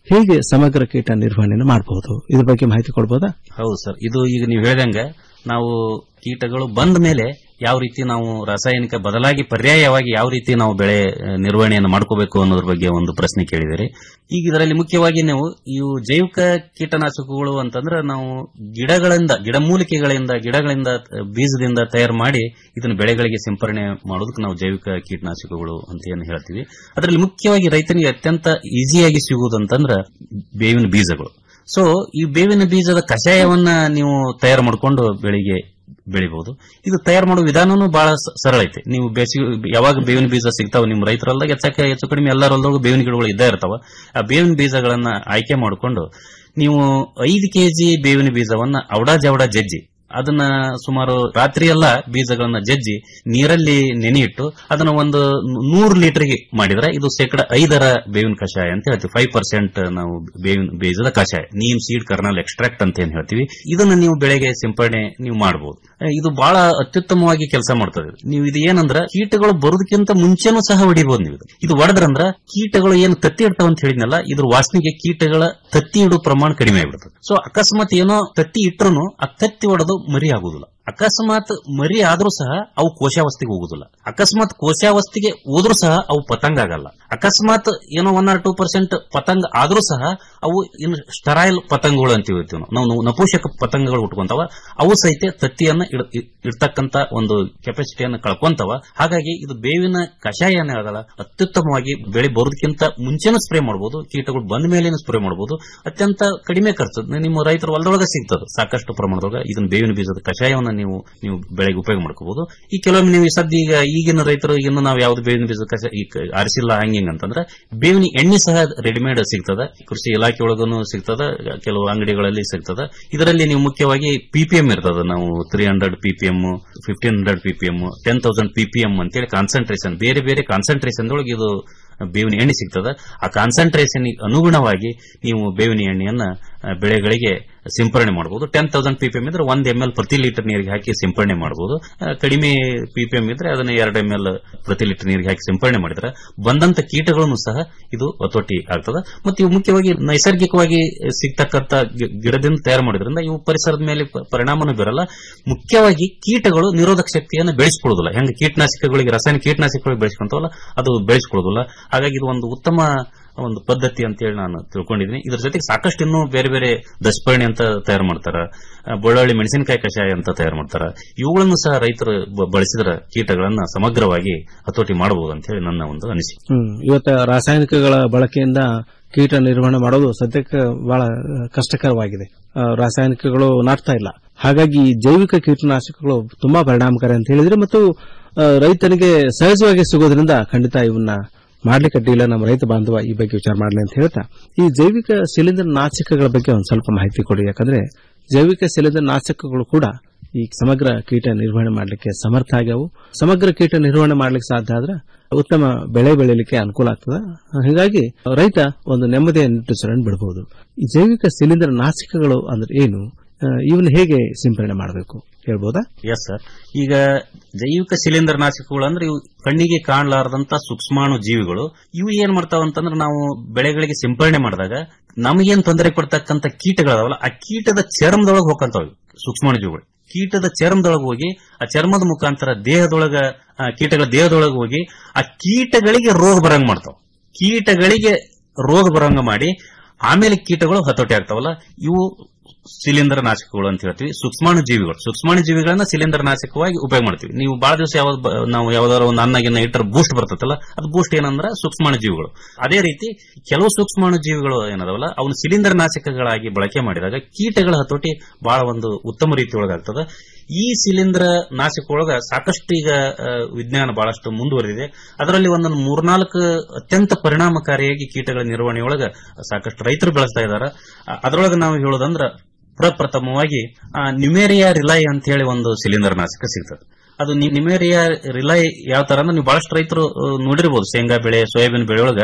ಹೇಗೆ ಸಮಗ್ರ ಕೀಟ ನಿರ್ವಹಣೆಯನ್ನು ಮಾಡಬಹುದು ಇದ್ರ ಬಗ್ಗೆ ಮಾಹಿತಿ ಕೊಡ್ಬೋದಾ ಹೌದು ಸರ್ ಇದು ಈಗ ನೀವು ಹೇಳ್ದಂಗೆ ನಾವು ಕೀಟಗಳು ಬಂದ ಮೇಲೆ ಯಾವ ರೀತಿ ನಾವು ರಾಸಾಯನಿಕ ಬದಲಾಗಿ ಪರ್ಯಾಯವಾಗಿ ಯಾವ ರೀತಿ ನಾವು ಬೆಳೆ ಆ, ನಿರ್ವಹಣೆಯನ್ನು ಮಾಡ್ಕೋಬೇಕು ಅನ್ನೋದ್ರ ಬಗ್ಗೆ ಒಂದು ಪ್ರಶ್ನೆ ಕೇಳಿದಿರಿ ಈಗ ಇದರಲ್ಲಿ ಮುಖ್ಯವಾಗಿ ನೀವು ಇವು ಜೈವಿಕ ಕೀಟನಾಶಕಗಳು ಅಂತಂದ್ರೆ ನಾವು ಗಿಡಗಳಿಂದ ಗಿಡಮೂಲಿಕೆಗಳಿಂದ ಗಿಡಗಳಿಂದ ಆ, ಬೀಜದಿಂದ ತಯಾರು ಮಾಡಿ ಇದನ್ನು ಬೆಳೆಗಳಿಗೆ ಸಿಂಪರಣೆ ಮಾಡೋದಕ್ಕೆ ನಾವು ಜೈವಿಕ ಕೀಟನಾಶಕಗಳು ಅಂತ ಏನು ಹೇಳ್ತೀವಿ ಅದರಲ್ಲಿ ಮುಖ್ಯವಾಗಿ ರೈತನಿಗೆ ಅತ್ಯಂತ ಈಸಿಯಾಗಿ ಸಿಗುವುದಂತಂದ್ರೆ ಬೇವಿನ ಬೀಜಗಳು ಸೊ ಈ ಬೇವಿನ ಬೀಜದ ಕಷಾಯವನ್ನ ನೀವು ತಯಾರು ಮಾಡಿಕೊಂಡು ಬೆಳಿಗ್ಗೆ ಬೆಳಿಬಹುದು ಇದು ತಯಾರು ಮಾಡುವ ವಿಧಾನನೂ ಬಹಳ ಸ- ಸರಳ ಐತೆ ನೀವು ಬೇಸಿಗೆ ಯಾವಾಗ ಬೇವಿನ ಬೀಜ ಸಿಗ್ತಾವ ನಿಮ್ಮ ರೈತರಲ್ದಾಗ ಹೆಚ್ಚಾಕ ಹೆಚ್ಚು ಕಡಿಮೆ ಎಲ್ಲರ ಹೊಲದೊಳಗೂ ಬೇವಿನ ಗಿಡಗಳು ಇದ್ದೇ ಇರ್ತಾವ ಆ ಬೇವಿನ ಬೀಜಗಳನ್ನ ಆಯ್ಕೆ ಮಾಡಿಕೊಂಡು ನೀವು ಐದು ಕೆಜಿ ಬೇವಿನ ಬೀಜವನ್ನ ಅವಡಾ ಜವಡ ಜಜ್ಜಿ ಅದನ್ನ ಸುಮಾರು ರಾತ್ರಿ ಎಲ್ಲ ಬೀಜಗಳನ್ನ ಜಜ್ಜಿ ನೀರಲ್ಲಿ ನೆನೆಯಿಟ್ಟು ಅದನ್ನ ಒಂದು ನೂರು ಲೀಟರ್ಗೆ ಮಾಡಿದ್ರೆ ಇದು ಶೇಕಡ ಐದರ ಬೇವಿನ ಕಷಾಯ ಅಂತ ಹೇಳ್ತೀವಿ ಫೈವ್ ಪರ್ಸೆಂಟ್ ನಾವು ಬೇವಿನ ಬೀಜದ ಕಷಾಯ ನೀಮ್ ಸೀಡ್ ಕರ್ನಲ್ ಎಕ್ಸ್ಟ್ರಾಕ್ಟ್ ಅಂತ ಏನ್ ಹೇಳ್ತೀವಿ ಇದನ್ನ ನೀವು ಬೆಳೆಗೆ ಸಿಂಪಡಣೆ ನೀವು ಮಾಡಬಹುದು ಇದು ಬಹಳ ಅತ್ಯುತ್ತಮವಾಗಿ ಕೆಲಸ ಮಾಡ್ತದೆ ನೀವು ಇದು ಏನಂದ್ರ ಕೀಟಗಳು ಬರೋದಕ್ಕಿಂತ ಮುಂಚೆನೂ ಸಹ ಹೊಡಿಬಹುದು ನೀವು ಇದು. ಇದು ಹೊಡೆದ್ರಂದ್ರ ಕೀಟಗಳು ಏನು ತತ್ತಿ ಇಡ್ತಾವ ಅಂತ ಹೇಳಿದ್ನಲ್ಲ ಇದ್ರ ವಾಸನೆಗೆ ಕೀಟಗಳ ತತ್ತಿ ಇಡೋ ಪ್ರಮಾಣ ಕಡಿಮೆ ಆಗ್ಬಿಡ್ತದೆ ಸೊ ಅಕಸ್ಮಾತ್ ಏನೋ ತತ್ತಿ ಇಟ್ರು ಆ ತತ್ತಿ ಹೊಡೆದು ಮರಿ ಆಗುದಿಲ್ಲ ಅಕಸ್ಮಾತ್ ಮರಿ ಆದ್ರೂ ಸಹ ಅವು ಕೋಶಾವಸ್ಥೆಗೆ ಹೋಗುದಿಲ್ಲ ಅಕಸ್ಮಾತ್ ಕೋಶಾವಸ್ಥೆಗೆ ಹೋದ್ರೂ ಸಹ ಅವು ಪತಂಗ ಆಗಲ್ಲ ಅಕಸ್ಮಾತ್ ಏನೋ ಒನ್ ಆರ್ ಟೂ ಪರ್ಸೆಂಟ್ ಪತಂಗ ಆದ್ರೂ ಸಹ ಅವು ಇನ್ನು ಸ್ಟರೈಲ್ ಪತಂಗಗಳು ಅಂತ ಹೇಳ್ತೀವಿ ನಾವು ನಾವು ನಾವು ನಪುಷಕ ಪತಂಗಗಳು ಹುಟ್ಕೊಂತಾವ ಅವು ಸಹಿತ ತತ್ತಿಯನ್ನ ಇಡ್- ಇಡ್- ಇಡ್ತಕ್ಕಂತ ಒಂದು ಕೆಪಾಸಿಟಿಯನ್ನು ಕಳ್ಕೊಂತಾವ ಹಾಗಾಗಿ ಇದು ಬೇವಿನ ಕಷಾಯ ಏನ್ ಹೇಳಲ್ಲ ಅತ್ಯುತ್ತಮವಾಗಿ ಬೆಳೆ ಬರೋದಕ್ಕಿಂತ ಮುಂಚೆನೂ ಸ್ಪ್ರೇ ಮಾಡಬಹುದು ಕೀಟಗಳು ಬಂದ ಮೇಲೆ ಸ್ಪ್ರೇ ಮಾಡಬಹುದು ಅತ್ಯಂತ ಕಡಿಮೆ ಖರ್ಚು ನಿಮ್ಮ ರೈತರ ಹೊಲದೊಳಗೆ ಸಿಗ್ತದೆ ಸಾಕಷ್ಟು ಪ್ರಮಾಣದೊಳಗೆ ಇದನ್ನ ಬೇವಿನ ಬೀಜದ ಕಷಾಯವನ್ನ ನೀವು ನೀವು ಬೆಳೆಗೆ ಉಪಯೋಗ ಮಾಡ್ಕೋಬಹುದು ಈ ಕೆಲವೊಮ್ಮೆ ನೀವು ಸದ್ಯ ಈಗ ಈಗಿನ ರೈತರು ಇನ್ನು ನಾವು ಯಾವ್ದು ಬೇವಿನ ಬೀಜದ ಕಷಾಯ ಈ ಕ- ಆರಿಸಿಲ್ಲ ಹಂಗೆ ಹಿಂಗೆ ಅಂತಂದ್ರೆ ಬೇವಿನ ಎಣ್ಣೆ ಸಹ ರೆಡಿಮೇಡ್ ಸಿಗ್ತದ ಕೃಷಿ ಇಲಾಖೆ ಒಳಗೂ ಸಿಗ್ತದ ಕೆಲವು ಅಂಗಡಿಗಳಲ್ಲಿ ಸಿಗ್ತದ ಇದರಲ್ಲಿ ನೀವು ಮುಖ್ಯವಾಗಿ ಪಿಪಿಎಂ ಇರ್ತದ ನಾವು three hundred PPM fifteen hundred PPM ten thousand PPM ಅಂತೇಳಿ ಕಾನ್ಸಂಟ್ರೇಷನ್ ಬೇರೆ ಬೇರೆ ಕಾನ್ಸಂಟ್ರೇಷನ್ ಒಳಗೆ ಇದು ಬೇವಿನ ಎಣ್ಣೆ ಸಿಗ್ತದ ಆ ಕಾನ್ಸಂಟ್ರೇಷನ್ ಅನುಗುಣವಾಗಿ ನೀವು ಬೇವಿನ ಎಣ್ಣೆಯನ್ನ ಆ, ಬೆಳೆಗಳಿಗೆ ಸಿಂಪರಣೆ ಮಾಡಬಹುದು ಟೆನ್ ತೌಸಂಡ್ ಪಿಪಿಎಂ ಇದ್ರೆ ಒಂದ್ ಎಂ ಎಲ್ ಪ್ರತಿ ಲೀಟರ್ ನೀರಿಗೆ ಹಾಕಿ ಸಿಂಪರಣೆ ಮಾಡಬಹುದು ಕಡಿಮೆ ಪಿಪಿಎಂ ಇದ್ರೆ ಅದನ್ನ ಎರಡು ಎಂ ಎಲ್ ಪ್ರತಿ ಲೀಟರ್ ನೀರಿಗೆ ಹಾಕಿ ಸಿಂಪರಣೆ ಮಾಡಿದ್ರೆ ಬಂದಂತ ಕೀಟಗಳನ್ನು ಸಹ ಇದು ಹತೋಟಿ ಆಗ್ತದ ಮತ್ತು ಇವು ಮುಖ್ಯವಾಗಿ ನೈಸರ್ಗಿಕವಾಗಿ ಸಿಗ್ತಕ್ಕಂತ ಗಿ- ಗಿಡದಿಂದ ತಯಾರು ಮಾಡೋದ್ರಿಂದ ಇವು ಪರಿಸರದ ಮೇಲೆ ಪ- ಪರಿಣಾಮನೂ ಬೀರಲ್ಲ ಮುಖ್ಯವಾಗಿ ಕೀಟಗಳು ನಿರೋಧಕ ಶಕ್ತಿಯನ್ನು ಬೆಳೆಸ್ಕೊಳ್ಳೋದಿಲ್ಲ ಹೆಂಗೆ ಕೀಟನಾಶಕಗಳಿಗೆ ರಾಸಾಯನಿಕ ಕೀಟನಾಶಕಗಳಿಗೆ ಬೆಳೆಸ್ಕೊಂತವಲ್ಲ ಅದು ಬೆಳೆಸ್ಕೊಳ್ಳೋದಿಲ್ಲ ಹಾಗಾಗಿ ಇದು ಒಂದು ಉತ್ತಮ ಒಂದು ಪದ್ಧತಿ ಅಂತ ಹೇಳಿ ನಾನು ತಿಳ್ಕೊಂಡಿದ್ದೀನಿ ಇದ್ರ ಜೊತೆಗೆ ಸಾಕಷ್ಟು ಇನ್ನೂ ಬೇರೆ ಬೇರೆ ದಶಪರ್ಣಿ ಅಂತ ತಯಾರು ಮಾಡ್ತಾರ ಆ, ಬೆಳ್ಳುಳ್ಳಿ ಮೆಣಸಿನಕಾಯಿ ಕಷಾಯ ಅಂತ ತಯಾರು ಮಾಡ್ತಾರ ಇವುಗಳನ್ನು ಸಹ ರೈತರು ಬ- ಬಳಸಿದ್ರ ಕೀಟಗಳನ್ನ ಸಮಗ್ರವಾಗಿ ಹತೋಟಿ ಮಾಡಬಹುದು ಅಂತ ಹೇಳಿ ನನ್ನ ಒಂದು ಅನಿಸಿಕೆ ಹ್ಮ್ ಇವತ್ತು ರಾಸಾಯನಿಕಗಳ ಬಳಕೆಯಿಂದ ಕೀಟ ನಿರ್ವಹಣೆ ಮಾಡೋದು ಸದ್ಯಕ್ಕೆ ಬಹಳ ಆ, ಕಷ್ಟಕರವಾಗಿದೆ ಆ, ರಾಸಾಯನಿಕಗಳು ನಾಟ್ತಾ ಇಲ್ಲ ಹಾಗಾಗಿ ಜೈವಿಕ ಕೀಟನಾಶಕಗಳು ತುಂಬಾ ಪರಿಣಾಮಕಾರಿ ಅಂತ ಹೇಳಿದ್ರೆ ಮತ್ತು ಆ, ರೈತನಿಗೆ ಸಹಜವಾಗಿ ಸಿಗೋದ್ರಿಂದ ಖಂಡಿತ ಇವನ್ನ ಮಾಡ್ಲಿಕ್ಕೆ ಅಡ್ಡಿಲ್ಲ ನಮ್ಮ ರೈತ ಬಾಂಧವ ಈ ಬಗ್ಗೆ ವಿಚಾರ ಮಾಡಲಿ ಅಂತ ಹೇಳ್ತಾ ಈ ಜೈವಿಕ ಶಿಲೀಂಧ್ರ ನಾಶಕಗಳ ಬಗ್ಗೆ ಒಂದು ಸ್ವಲ್ಪ ಮಾಹಿತಿ ಕೊಡಿ ಯಾಕಂದ್ರೆ ಜೈವಿಕ ಶಿಲೀಂಧ್ರ ನಾಶಕಗಳು ಕೂಡ ಈ ಸಮಗ್ರ ಕೀಟ ನಿರ್ವಹಣೆ ಮಾಡಲಿಕ್ಕೆ ಸಮರ್ಥ ಆಗ್ಯಾವು ಸಮಗ್ರ ಕೀಟ ನಿರ್ವಹಣೆ ಮಾಡ್ಲಿಕ್ಕೆ ಸಾಧ್ಯ ಆದ್ರೆ ಉತ್ತಮ ಬೆಳೆ ಬೆಳೀಲಿಕ್ಕೆ ಅನುಕೂಲ ಆಗ್ತದೆ ಹೀಗಾಗಿ ರೈತ ಒಂದು ನೆಮ್ಮದಿಯ ನಿಟ್ಟುಸಿರನ್ನು ಬಿಡಬಹುದು ಈ ಜೈವಿಕ ಶಿಲೀಂಧ್ರ ನಾಶಕಗಳು ಅಂದ್ರೆ ಏನು ಆ, ಇವನ್ನ ಹೇಗೆ ಸಿಂಪರಣೆ ಮಾಡಬೇಕು ಹೇಳ್ಬೋದಾ ಎಸ್ ಸರ್ ಈಗ ಜೈವಿಕ ಶಿಲೀಂಧ್ರ ನಾಶಕಗಳು ಅಂದ್ರೆ ಇವು ಕಣ್ಣಿಗೆ ಕಾಣಲಾರದಂತ ಸೂಕ್ಷ್ಮಾಣು ಜೀವಿಗಳು ಇವು ಏನ್ ಮಾಡ್ತಾವ ಅಂತಂದ್ರೆ ನಾವು ಬೆಳೆಗಳಿಗೆ ಸಿಂಪರಣೆ ಮಾಡಿದಾಗ ನಮಗೇನ್ ತೊಂದರೆ ಕೊಡ್ತಕ್ಕಂತ ಕೀಟಗಳದಾವಲ್ಲ ಆ ಕೀಟದ ಚರ್ಮದೊಳಗೆ ಹೋಗಂತಾವ ಸೂಕ್ಷ್ಮಾಣು ಜೀವಿಗಳು ಕೀಟದ ಚರ್ಮದೊಳಗೆ ಹೋಗಿ ಆ ಚರ್ಮದ ಮುಖಾಂತರ ದೇಹದೊಳಗ ಆ ಕೀಟಗಳ ದೇಹದೊಳಗೆ ಹೋಗಿ ಆ ಕೀಟಗಳಿಗೆ ರೋಗ ಬರಂಗ್ ಮಾಡ್ತಾವ ಕೀಟಗಳಿಗೆ ರೋಗ ಬರಂಗ ಮಾಡಿ ಆಮೇಲೆ ಕೀಟಗಳು ಹತೋಟಿ ಆಗ್ತಾವಲ್ಲ ಇವು ಶಿಲೀಂಧ್ರ ನಾಶಕಗಳು ಅಂತ ಹೇಳ್ತೀವಿ ಸೂಕ್ಷ್ಮಾಣು ಜೀವಿಗಳು ಸೂಕ್ಷ್ಮಾಣು ಜೀವಿಗಳನ್ನ ಶಿಲೀಂಧ್ರ ನಾಶಕವಾಗಿ ಉಪಯೋಗ ಮಾಡ್ತೀವಿ ನೀವು ಬಹಳ ದಿವಸ ಯಾವ್ದು ಬ- ನಾವು ಯಾವ್ದಾದ್ರು ಒಂದು ಅನ್ನಗಿನ್ನ ಇಟ್ಟರೆ ಬೂಸ್ಟ್ ಬರ್ತೈತಲ್ಲ ಅದು ಬೂಸ್ಟ್ ಏನಂದ್ರೆ ಸೂಕ್ಷ್ಮಾಣು ಜೀವಿಗಳು ಅದೇ ರೀತಿ ಕೆಲವು ಸೂಕ್ಷ್ಮಾಣು ಜೀವಿಗಳು ಏನದಾವಲ್ಲ ಅವನು ಶಿಲೀಂಧ್ರ ನಾಶಕಗಳಾಗಿ ಬಳಕೆ ಮಾಡಿದಾಗ ಕೀಟಗಳ ಹತೋಟಿ ಬಹಳ ಒಂದು ಉತ್ತಮ ರೀತಿ ಒಳಗಾಗ್ತದೆ ಈ ಶಿಲೀಂಧ್ರ ನಾಶಕದೊಳಗ ಸಾಕಷ್ಟು ಈಗ ಆ, ವಿಜ್ಞಾನ ಬಹಳಷ್ಟು ಮುಂದುವರೆದಿದೆ ಅದರಲ್ಲಿ ಒಂದೊಂದು ಮೂರ್ನಾಲ್ಕು ಅತ್ಯಂತ ಪರಿಣಾಮಕಾರಿಯಾಗಿ ಕೀಟಗಳ ನಿರ್ವಹಣೆಯೊಳಗ ಸಾಕಷ್ಟು ರೈತರು ಬೆಳೆಸ್ತಾ ಇದ್ದಾರೆ ಅದರೊಳಗೆ ನಾವು ಹೇಳೋದಂದ್ರ ಪ್ರಪ್ರಥಮವಾಗಿ ನ್ಯೂಮೇರಿಯಾ ರಿಲೈ ಅಂತ ಹೇಳಿ ಒಂದು ಶಿಲೀಂಧ್ರ ನಾಶಕ ಸಿಗ್ತದೆ ಅದು ನಿ- ನಿಮೇರಿಯಾ ರಿಲೈ ಯಾವ ತರ ಅಂದ್ರೆ ನೀವು ಬಹಳಷ್ಟು ರೈತರು ಆ, ನೋಡಿರ್ಬೋದು ಶೇಂಗಾ ಬೆಳೆ ಸೋಯಾಬೀನ್ ಬೆಳೆ ಒಳಗ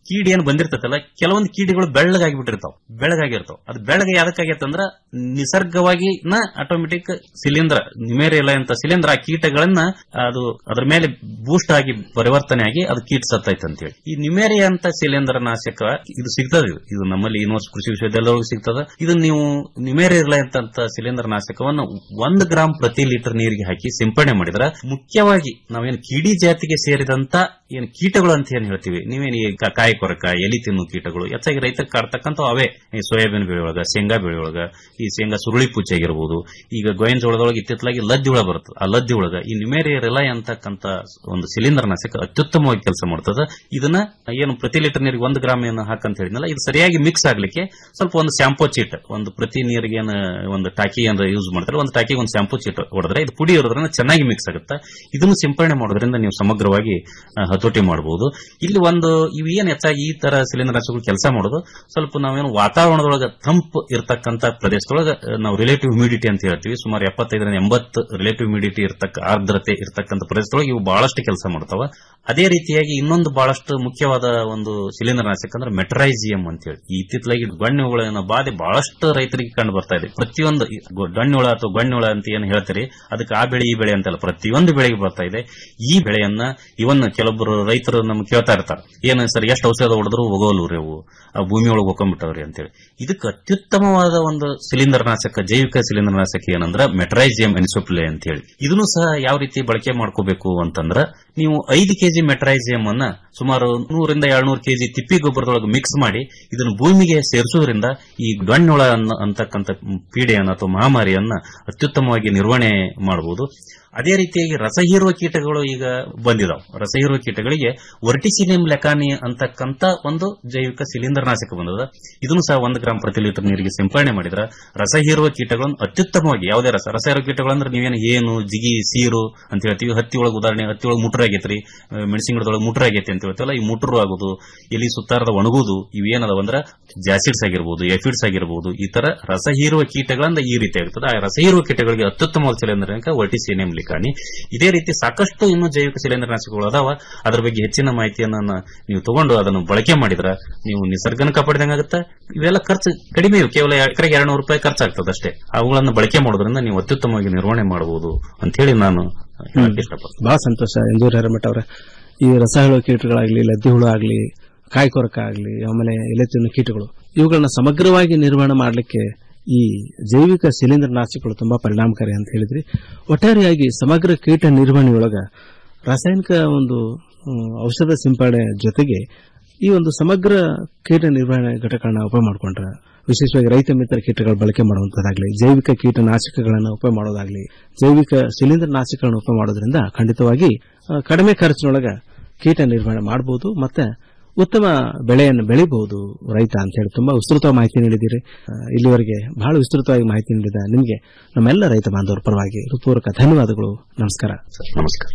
ಕೀಡಿ ಏನ್ ಬಂದಿರ್ತೈತಲ್ಲ ಕೆಲವೊಂದು ಕೀಡಿಗಳು ಬೆಳ್ಳಗಾಗಿ ಬಿಟ್ಟಿರ್ತಾವ ಬೆಳಗಾಗಿರ್ತಾವ ಅದು ಬೆಳಗ್ಗೆ ಯಾವ್ದಕ್ಕಾಗೈತಂದ್ರ ನಿಸರ್ಗವಾಗಿ ನ ಆಟೋಮೆಟಿಕ್ ಶಿಲೀಂಧ್ರ ನಿಮೇರಿಯಲ್ಲ ಅಂತ ಶಿಲೀಂಧ್ರ ಆ ಕೀಟಗಳನ್ನ ಅದು ಅದ್ರ ಮೇಲೆ ಬೂಸ್ಟ್ ಆಗಿ ಪರಿವರ್ತನೆ ಆಗಿ ಅದು ಕೀಟ ಸತ್ತೈತೆ ಅಂತೇಳಿ ಈ ನಿಮೇರಿಯ ಅಂತ ಶಿಲೀಂಧ್ರ ನಾಶಕ ಇದು ಸಿಗ್ತದೆ ಇದು. ಇದು ನಮ್ಮಲ್ಲಿ ಯೂನಿವರ್ಸಿಟಿ ಕೃಷಿ ವಿಶ್ವವಿದ್ಯಾಲಯದೊಳಗೆ ಸಿಗ್ತದ ಇದು ನೀವು ನಿಮೇರಿಯಲ್ಲ ಅಂತ ಶಿಲೀಂಧ್ರ ನಾಶಕವನ್ನು ಒಂದು ಗ್ರಾಂ ಪ್ರತಿ ಲೀಟರ್ ನೀರಿಗೆ ಹಾಕಿ ಸಿಂಪಡಣೆ ಮಾಡಿದ್ರ ಮುಖ್ಯವಾಗಿ ನಾವೇನು ಕೀಡಿ ಜಾತಿಗೆ ಸೇರಿದಂತ ಏನು ಕೀಟಗಳು ಅಂತ ಏನ್ ಹೇಳ್ತೀವಿ ನೀವೇನು ಈ ಕ- ಕಾಯಿ ಕೊರಕ ಎಲಿ ತಿನ್ನು ಕೀಟಗಳು ಹೆಚ್ಚಾಗಿ ರೈತರಿಗೆ ಕಾಡ್ತಕ್ಕಂಥ ಅವೇ ಈ ಸೋಯಾಬೀನ್ ಬೆಳೆಯೊಳಗ ಶೇಂಗಾ ಬೆಳೆಯೊಳಗ ಈ ಶೇಂಗಾ ಸುರುಳಿ ಪೂಚೆ ಆಗಿರ್ಬೋದು ಈಗ ಗೋವಿನ ಜೋಳದೊಳಗೆ ಇತ್ತಿತ್ತಲಾಗಿ ಲದ್ದಿ ಹುಳ ಬರ್ತದೆ ಆ ಲದ್ದಿ ಒಳಗ ಈ ನಿಮೇರಿಯ ರಿಲೈ ಅಂತಕ್ಕಂಥ ಒಂದು ಶಿಲೀಂಧ್ರ ನಾಶಕ ಅತ್ಯುತ್ತಮವಾಗಿ ಕೆಲಸ ಮಾಡ್ತದ ಇದನ್ನ ಏನು ಪ್ರತಿ ಲೀಟರ್ ನೀರಿಗೆ ಒಂದು ಗ್ರಾಮ್ ಏನು ಹಾಕಂತ ಹೇಳಿದ್ನಲ್ಲ ಇದು ಸರಿಯಾಗಿ ಮಿಕ್ಸ್ ಆಗ್ಲಿಕ್ಕೆ ಸ್ವಲ್ಪ ಒಂದು ಶಾಂಪೂ ಚೀಟ್ ಒಂದು ಪ್ರತಿ ನೀರಿಗೆ ಏನು ಒಂದು ಟಾಕಿ ಏನಾರ ಯೂಸ್ ಮಾಡ್ತಾರೆ ಒಂದು ಟಾಕಿಗೆ ಒಂದು ಶಾಂಪೂ ಚೀಟ್ ಹೊಡೆದ್ರೆ ಇದು ಪುಡಿ ಇರೋದ್ರಿಂದ ಚೆನ್ನಾಗಿ ಮಿಕ್ಸ್ ಆಗುತ್ತೆ ಇದನ್ನು ಸಿಂಪಡಣೆ ಮಾಡೋದ್ರಿಂದ ನೀವು ಸಮಗ್ರವಾಗಿ ಆ, ಹತೋಟಿ ಮಾಡಬಹುದು ಇಲ್ಲಿ ಒಂದು ಇವು ಏನ್ ಹೆಚ್ಚಾಗಿ ಈ ತರ ಶಿಲೀಂಧ್ರನಾಶಕಗಳು ಕೆಲಸ ಮಾಡೋದು ಸ್ವಲ್ಪ ನಾವೇನು ವಾತಾವರಣದೊಳಗೆ ತಂಪು ಇರತಕ್ಕಂತ ಪ್ರದೇಶದೊಳಗೆ ಆ, ನಾವು ರಿಲೇಟಿವ್ ಹ್ಯೂಮಿಡಿಟಿ ಅಂತ ಹೇಳ್ತೀವಿ ಸುಮಾರು ಎಪ್ಪತ್ತೈದರಿಂದ ಎಂಬತ್ತು ರಿಲೇಟಿವ್ ಹ್ಯೂಮಿಡಿಟಿ ಇರ್ತಕ್ಕ ಆರ್ದ್ರತೆ ಇರತಕ್ಕಂತ ಪ್ರದೇಶದೊಳಗೆ ಇವು ಬಹಳಷ್ಟು ಕೆಲಸ ಮಾಡ್ತಾವ ಅದೇ ರೀತಿಯಾಗಿ ಇನ್ನೊಂದು ಬಹಳಷ್ಟು ಮುಖ್ಯವಾದ ಒಂದು ಶಿಲೀಂಧ್ರನಾಶಕ ಅಂದ್ರೆ ಮೆಟ್ರೈಸಿಯಂ ಅಂತ ಹೇಳಿ ಈ ಇತ್ತಿತ್ತಲಾಗಿ ಗಣ್ಯಹುಳ ಬಾಧೆ ಬಹಳಷ್ಟು ರೈತರಿಗೆ ಕಂಡು ಬರ್ತಾ ಇದೆ ಪ್ರತಿಯೊಂದು ಈ ಗೊ- ಗಣ್ಯಹುಳ ಅಥವಾ ಗಣ್ಯಹುಳ ಅಂತ ಏನು ಹೇಳ್ತೀರಿ ಅದಕ್ಕೆ ಆ ಬೆಳೆ ಈ ಬೆಳೆ ಅಂತಲ್ಲ ಪ್ರತಿಯೊಂದು ಬೆಳೆಗೆ ಬರ್ತಾ ಇದೆ ಈ ಬೆಳೆಯನ್ನ ಇವನ್ ಕೆಲವೊಬ್ಬರು ರೈತರು ನಮ್ಗೆ ಕೇಳ್ತಾ ಇರ್ತಾರೆ ಏನು ಸರ್ ಎಷ್ಟು ಔಷಧ ಹೊಡೆದ್ರು ಹೋಗೋಲ್ವು ರೀ ಅವು ಆ ಭೂಮಿ ಒಳಗೆ ಹೋಗ್ಕೊಂಡ್ಬಿಟ್ಟವ್ರಿ ಅಂತೇಳಿ ಇದಕ್ಕೆ ಅತ್ಯುತ್ತಮವಾದ ಒಂದು ಶಿಲೀಂಧ್ರನಾಶಕ ಜೈವಿಕ ಶಿಲೀಂಧ್ರನಾಶಕ ಏನಂದ್ರ ಮೆಟ್ರೈಸಿಯಂ ಎನಿಸೋಪ್ಲೆ ಅಂತ ಹೇಳಿ ಇದನ್ನು ಸಹ ಯಾವ ರೀತಿ ಬಳಕೆ ಮಾಡ್ಕೋಬೇಕು ಅಂತಂದ್ರ ನೀವು ಐದು ಕೆಜಿ ಮೆಟ್ರೈಸಿಯಂ ಅನ್ನ ಸುಮಾರು ನೂರಿಂದ ಏಳ್ನೂರು ಕೆಜಿ ತಿಪ್ಪಿ ಗೊಬ್ಬರದೊಳಗೆ ಮಿಕ್ಸ್ ಮಾಡಿ ಇದನ್ನು ಭೂಮಿಗೆ ಸೇರಿಸೋದ್ರಿಂದ ಈ ಗಣ್ಯೊಳ ಅಂತಕ್ಕಂಥ ಪೀಡೆಯನ್ನ ಅಥವಾ ಮಹಾಮಾರಿಯನ್ನ ಅತ್ಯುತ್ತಮವಾಗಿ ನಿರ್ವಹಣೆ ಮಾಡಬಹುದು ಅದೇ ರೀತಿಯಾಗಿ ರಸಹೀರುವ ಕೀಟಗಳು ಈಗ ಬಂದಿದಾವ್ ರಸಹೀರುವ ಕೀಟಗಳಿಗೆ ವರ್ಟಿಸಿನಿಯಂ ಲೆಕಾನಿ ಅಂತಕ್ಕಂತ ಒಂದು ಜೈವಿಕ ಶಿಲೀಂಧ್ರನಾಶಕ ಬಂದದ ಇದನ್ನು ಸಹ ಒಂದು ಗ್ರಾಂ ಪ್ರತಿ ಲೀಟರ್ ನೀರಿಗೆ ಸಿಂಪಡಣೆ ಮಾಡಿದ್ರ ರಸಹೀರುವ ಕೀಟಗಳನ್ನು ಅತ್ಯುತ್ತಮವಾಗಿ ಯಾವುದೇ ರಸ ರಸಹೀರುವ ಕೀಟಗಳು ಅಂದ್ರೆ ನೀವೇನು ಏನು ಜಿಗಿ ಸೀರು ಅಂತ ಹೇಳ್ತೀವಿ ಹತ್ತಿ ಒಳಗೆ ಉದಾಹರಣೆ ಹತ್ತಿ ಒಳಗೆ ಮುಟ್ರ ಆಗೈತ್ರಿ ಮೆಣಸಿನ ಗಿಡದೊಳಗೆ ಮುಟ್ರ ಆಗೈತಿ ಅಂತ ಹೇಳ್ತೀವಲ್ಲ ಈ ಮುಟ್ರು ಆಗೋದು ಎಲಿ ಸುತ್ತಾರದ ಒಣಗುದು ಇವೇನದಾವ ಅಂದ್ರ ಜಾಸಿಡ್ಸ್ ಆಗಿರ್ಬೋದು ಎಫಿಡ್ಸ್ ಆಗಿರ್ಬೋದು ಈ ತರ ರಸಹೀರುವ ಕೀಟಗಳಿಂದ ಈ ರೀತಿ ಆಗ್ತದೆ ಆ ರಸಹೀರುವ ಕೀಟಗಳಿಗೆ ಅತ್ಯುತ್ತಮವಾದ ಶಿಲೀಂಧ್ರನಾಶಕ ವರ್ಟಿಸಿನಿಯಂ ಲಿಕಾನಿ ಇದೇ ರೀತಿ ಸಾಕಷ್ಟು ಇನ್ನೂ ಜೈವಿಕ ಶಿಲೀಂಧ್ರನಾಶಕಗಳು ಅದಾವ ಅದ್ರ ಬಗ್ಗೆ ಹೆಚ್ಚಿನ ಮಾಹಿತಿಯನ್ನ ನ- ನೀವು ತಗೊಂಡು ಅದನ್ನು ಬಳಕೆ ಮಾಡಿದ್ರ ನೀವು ನಿಸರ್ಗನ ಕಾಪಾಡಿದಂಗಾಗುತ್ತೆ ಇವೆಲ್ಲ ಖರ್ಚು ಕಡಿಮೆ ಇವು ಕೇವಲ ಎಕರೆಗೆ ಎರಡ್ನೂರು ರೂಪಾಯಿ ಖರ್ಚಾಗ್ತದೆ ಅಷ್ಟೇ ಅವುಗಳನ್ನು ಬಳಕೆ ಮಾಡೋದ್ರಿಂದ ನೀವು ಅತ್ಯುತ್ತಮವಾಗಿ ನಿರ್ವಹಣೆ ಮಾಡಬಹುದು ಅಂತ ಹೇಳಿ ನಾನು ಹೇಳಕ್ ಇಷ್ಟಪಡ್ತೀನಿ ಬಹಳ ಸಂತೋಷ ಎಂದೂರ್ ಹಿರೇಮಠ ಅವರ ಈ ರಸಹುಳ ಕೀಟಗಳಾಗ್ಲಿ ಲದ್ದಿ ಹುಳ ಆಗ್ಲಿ ಕಾಯಿ ಕೊರಕ ಆಗ್ಲಿ ಆಮೇಲೆ ಎಲೆ ತಿನ್ನು ಕೀಟಗಳು ಇವುಗಳನ್ನ ಸಮಗ್ರವಾಗಿ ನಿರ್ವಹಣೆ ಮಾಡಲಿಕ್ಕೆ ಈ ಜೈವಿಕ ಶಿಲೀಂಧ್ರ ನಾಶಕಗಳು ತುಂಬಾ ಪರಿಣಾಮಕಾರಿ ಅಂತ ಹೇಳಿದ್ರಿ ಒಟ್ಟಾರೆಯಾಗಿ ಸಮಗ್ರ ಕೀಟ ನಿರ್ವಹಣೆಯೊಳಗ ರಾಸಾಯನಿಕ ಒಂದು ಹ್ಮ್, ಔಷಧ ಸಿಂಪಡಣೆ ಜೊತೆಗೆ ಈ ಒಂದು ಸಮಗ್ರ ಕೀಟ ನಿರ್ವಹಣೆ ಘಟಕಗಳನ್ನ ಉಪಯೋಗ ಮಾಡಿಕೊಂಡ್ರೆ ವಿಶೇಷವಾಗಿ ರೈತ ಮಿತ್ರ ಕೀಟಗಳ ಬಳಕೆ ಮಾಡುವಂತದ್ದಾಗಲಿ ಜೈವಿಕ ಕೀಟನಾಶಕಗಳನ್ನು ಉಪಯೋಗ ಮಾಡೋದಾಗ್ಲಿ ಜೈವಿಕ ಶಿಲೀಂಧ್ರ ನಾಶಕಗಳನ್ನು ಉಪಯೋಗ ಮಾಡೋದ್ರಿಂದ ಖಂಡಿತವಾಗಿ ಆ, ಕಡಿಮೆ ಖರ್ಚಿನೊಳಗ ಕೀಟ ನಿರ್ವಹಣೆ ಮಾಡಬಹುದು ಮತ್ತೆ ಉತ್ತಮ ಬೆಳೆಯನ್ನು ಬೆಳಿಬಹುದು ರೈತ ಅಂತ ಹೇಳಿ ತುಂಬಾ ವಿಸ್ತೃತ ಮಾಹಿತಿ ನೀಡಿದ್ದೀರಿ ಆ, ಇಲ್ಲಿವರೆಗೆ ಬಹಳ ವಿಸ್ತೃತವಾಗಿ ಮಾಹಿತಿ ನೀಡಿದ ನಿಮಗೆ ನಮ್ಮೆಲ್ಲ ರೈತ ಬಾಂಧವರ ಪರವಾಗಿ ಹೃತ್ಪೂರ್ವಕ ಧನ್ಯವಾದಗಳು ನಮಸ್ಕಾರ ನಮಸ್ಕಾರ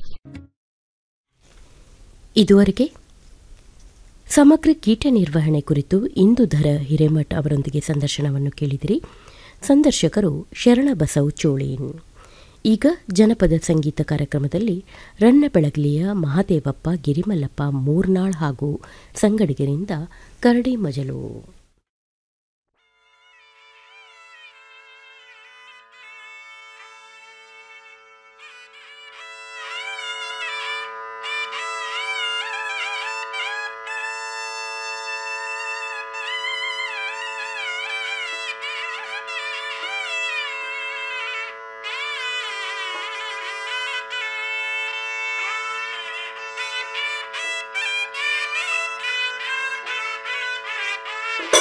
ಇದುವರೆಗೆ ಸಮಗ್ರ ಕೀಟ ನಿರ್ವಹಣೆ ಕುರಿತು ಇಂದುಧರ ಹಿರೇಮಠ್ ಅವರೊಂದಿಗೆ ಸಂದರ್ಶನವನ್ನು ಕೇಳಿದಿರಿ ಸಂದರ್ಶಕರು ಶರಣಬಸವ್ ಚೋಳೀನ್ ಈಗ ಜನಪದ ಸಂಗೀತ ಕಾರ್ಯಕ್ರಮದಲ್ಲಿ ರನ್ನ ಬೆಳಗ್ಲಿಯ ಮಹಾದೇವಪ್ಪ ಗಿರಿಮಲ್ಲಪ್ಪ ಮೂರ್ನಾಳ್ ಹಾಗೂ ಸಂಗಡಿಗರಿಂದ ಕರಡಿ ಮಜಲು Thank you.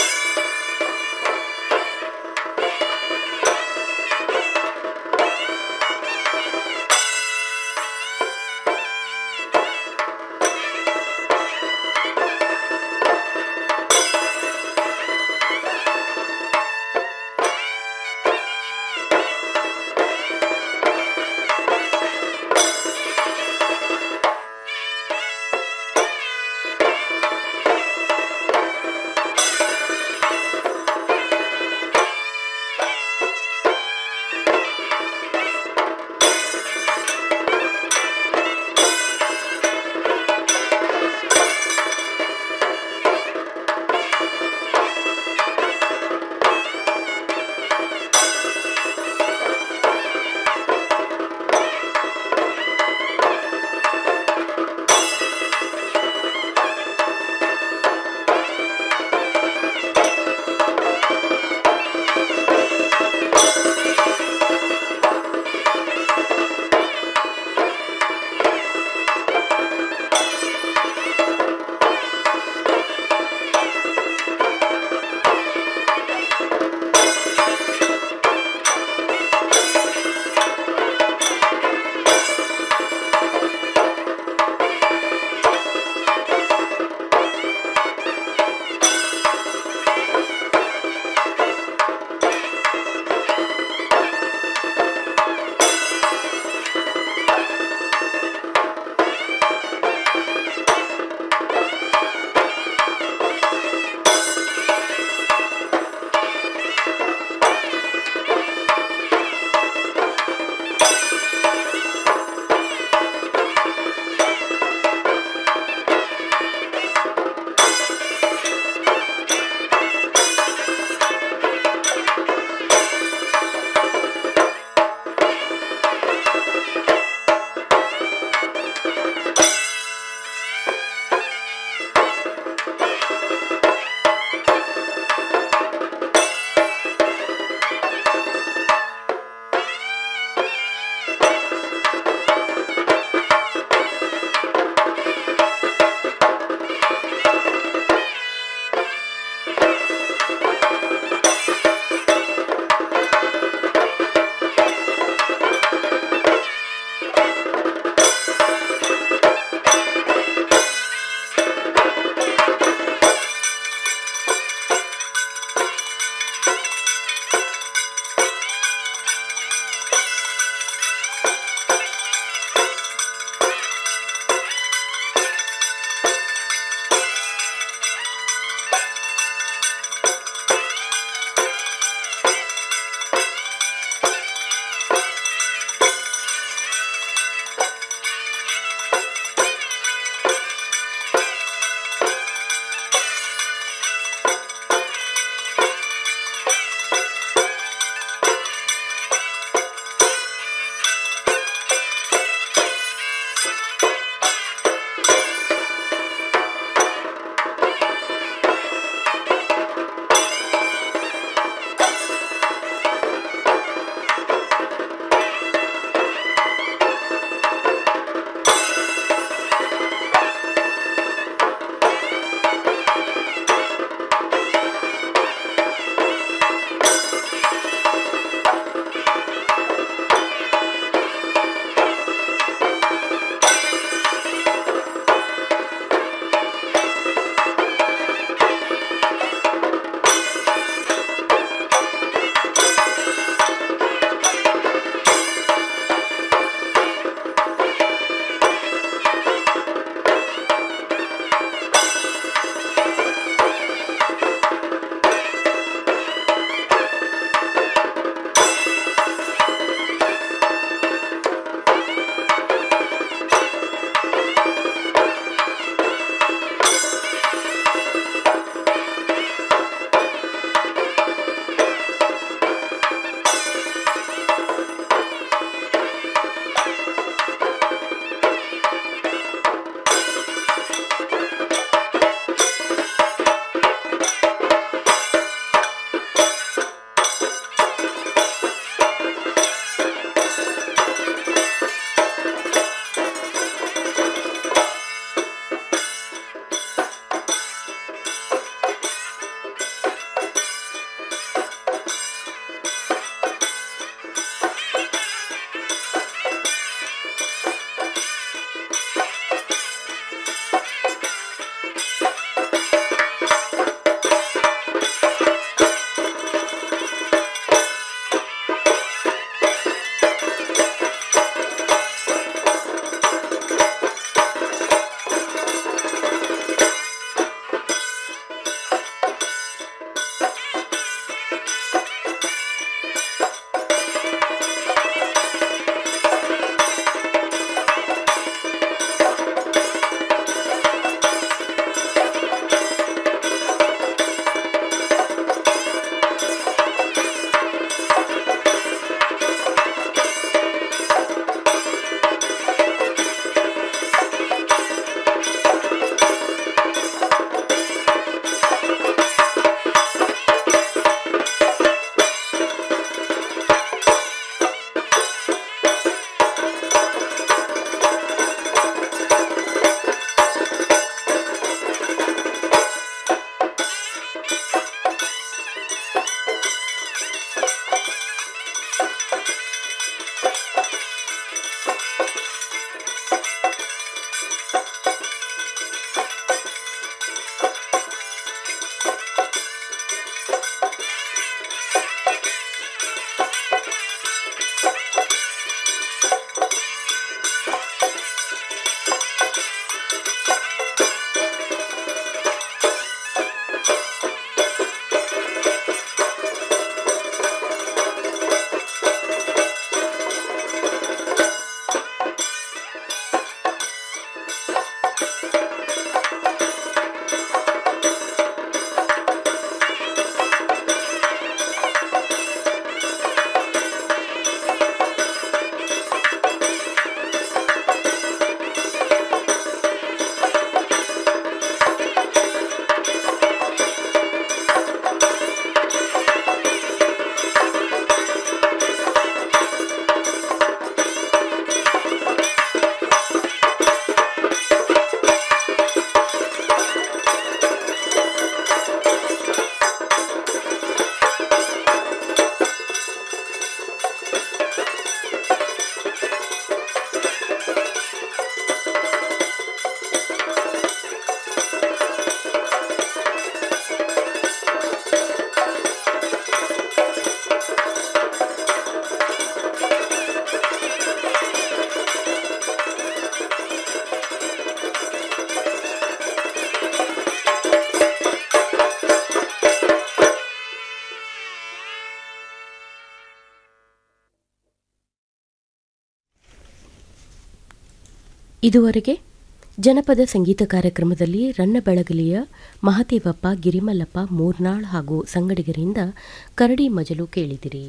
ಇದುವರೆಗೆ ಜನಪದ ಸಂಗೀತ ಕಾರ್ಯಕ್ರಮದಲ್ಲಿ ರನ್ನಬೆಳಗಲಿಯ ಮಹದೇವಪ್ಪ ಗಿರಿಮಲ್ಲಪ್ಪ ಮೂರ್ನಾಳ್ ಹಾಗೂ ಸಂಗಡಿಗರಿಂದ ಕರಡಿ ಮಜಲು ಕೇಳಿದಿರಿ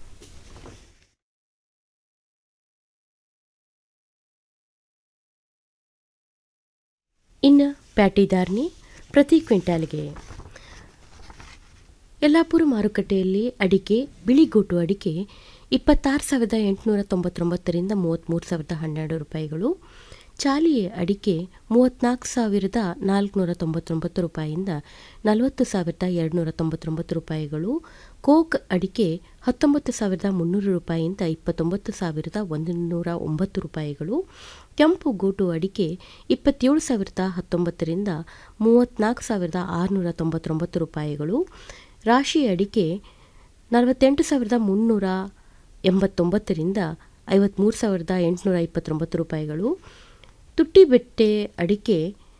ಇನ್ನು ಪ್ಯಾಟಿದಾರ್ನಿ ಪ್ರತಿ ಕ್ವಿಂಟಾಲ್ಗೆ ಯಲ್ಲಾಪುರ ಮಾರುಕಟ್ಟೆಯಲ್ಲಿ ಅಡಿಕೆ ಬಿಳಿಗೋಟು ಅಡಿಕೆ ಇಪ್ಪತ್ತಾರು ಸಾವಿರದ ಎಂಟುನೂರ ತೊಂಬತ್ತೊಂಬತ್ತರಿಂದ ಮೂವತ್ತ್ಮೂರು ಸಾವಿರದ ಹನ್ನೆರಡು ರೂಪಾಯಿಗಳು ಚಾಲಿ ಅಡಿಕೆ ಮೂವತ್ತ್ನಾಲ್ಕು ಸಾವಿರದ ನಾಲ್ಕುನೂರ ತೊಂಬತ್ತೊಂಬತ್ತು ರೂಪಾಯಿಯಿಂದ ನಲವತ್ತು ಸಾವಿರದ ಎರಡುನೂರ ತೊಂಬತ್ತೊಂಬತ್ತು ರೂಪಾಯಿಗಳು ಕೋಕ್ ಅಡಿಕೆ ಹತ್ತೊಂಬತ್ತು ಸಾವಿರದ ಮುನ್ನೂರು ರೂಪಾಯಿಯಿಂದ ಇಪ್ಪತ್ತೊಂಬತ್ತು ಸಾವಿರದ ಒಂದು ನೂರ ಒಂಬತ್ತು ರೂಪಾಯಿಗಳು ಕೆಂಪು ಗೋಟು ಅಡಿಕೆ ಇಪ್ಪತ್ತೇಳು ಸಾವಿರದ ಹತ್ತೊಂಬತ್ತರಿಂದ ಮೂವತ್ತ್ನಾಲ್ಕು ಸಾವಿರದ ಆರುನೂರ ತೊಂಬತ್ತೊಂಬತ್ತು ರೂಪಾಯಿಗಳು ರಾಶಿ ಅಡಿಕೆ ನಲವತ್ತೆಂಟು ಸಾವಿರದ ಮುನ್ನೂರ ಎಂಬತ್ತೊಂಬತ್ತರಿಂದ ಐವತ್ತ್ಮೂರು ಸಾವಿರದ ಎಂಟುನೂರ ಇಪ್ಪತ್ತೊಂಬತ್ತು ರೂಪಾಯಿಗಳು ತುಟ್ಟಿಬೆಟ್ಟೆ ಅಡಿಕೆ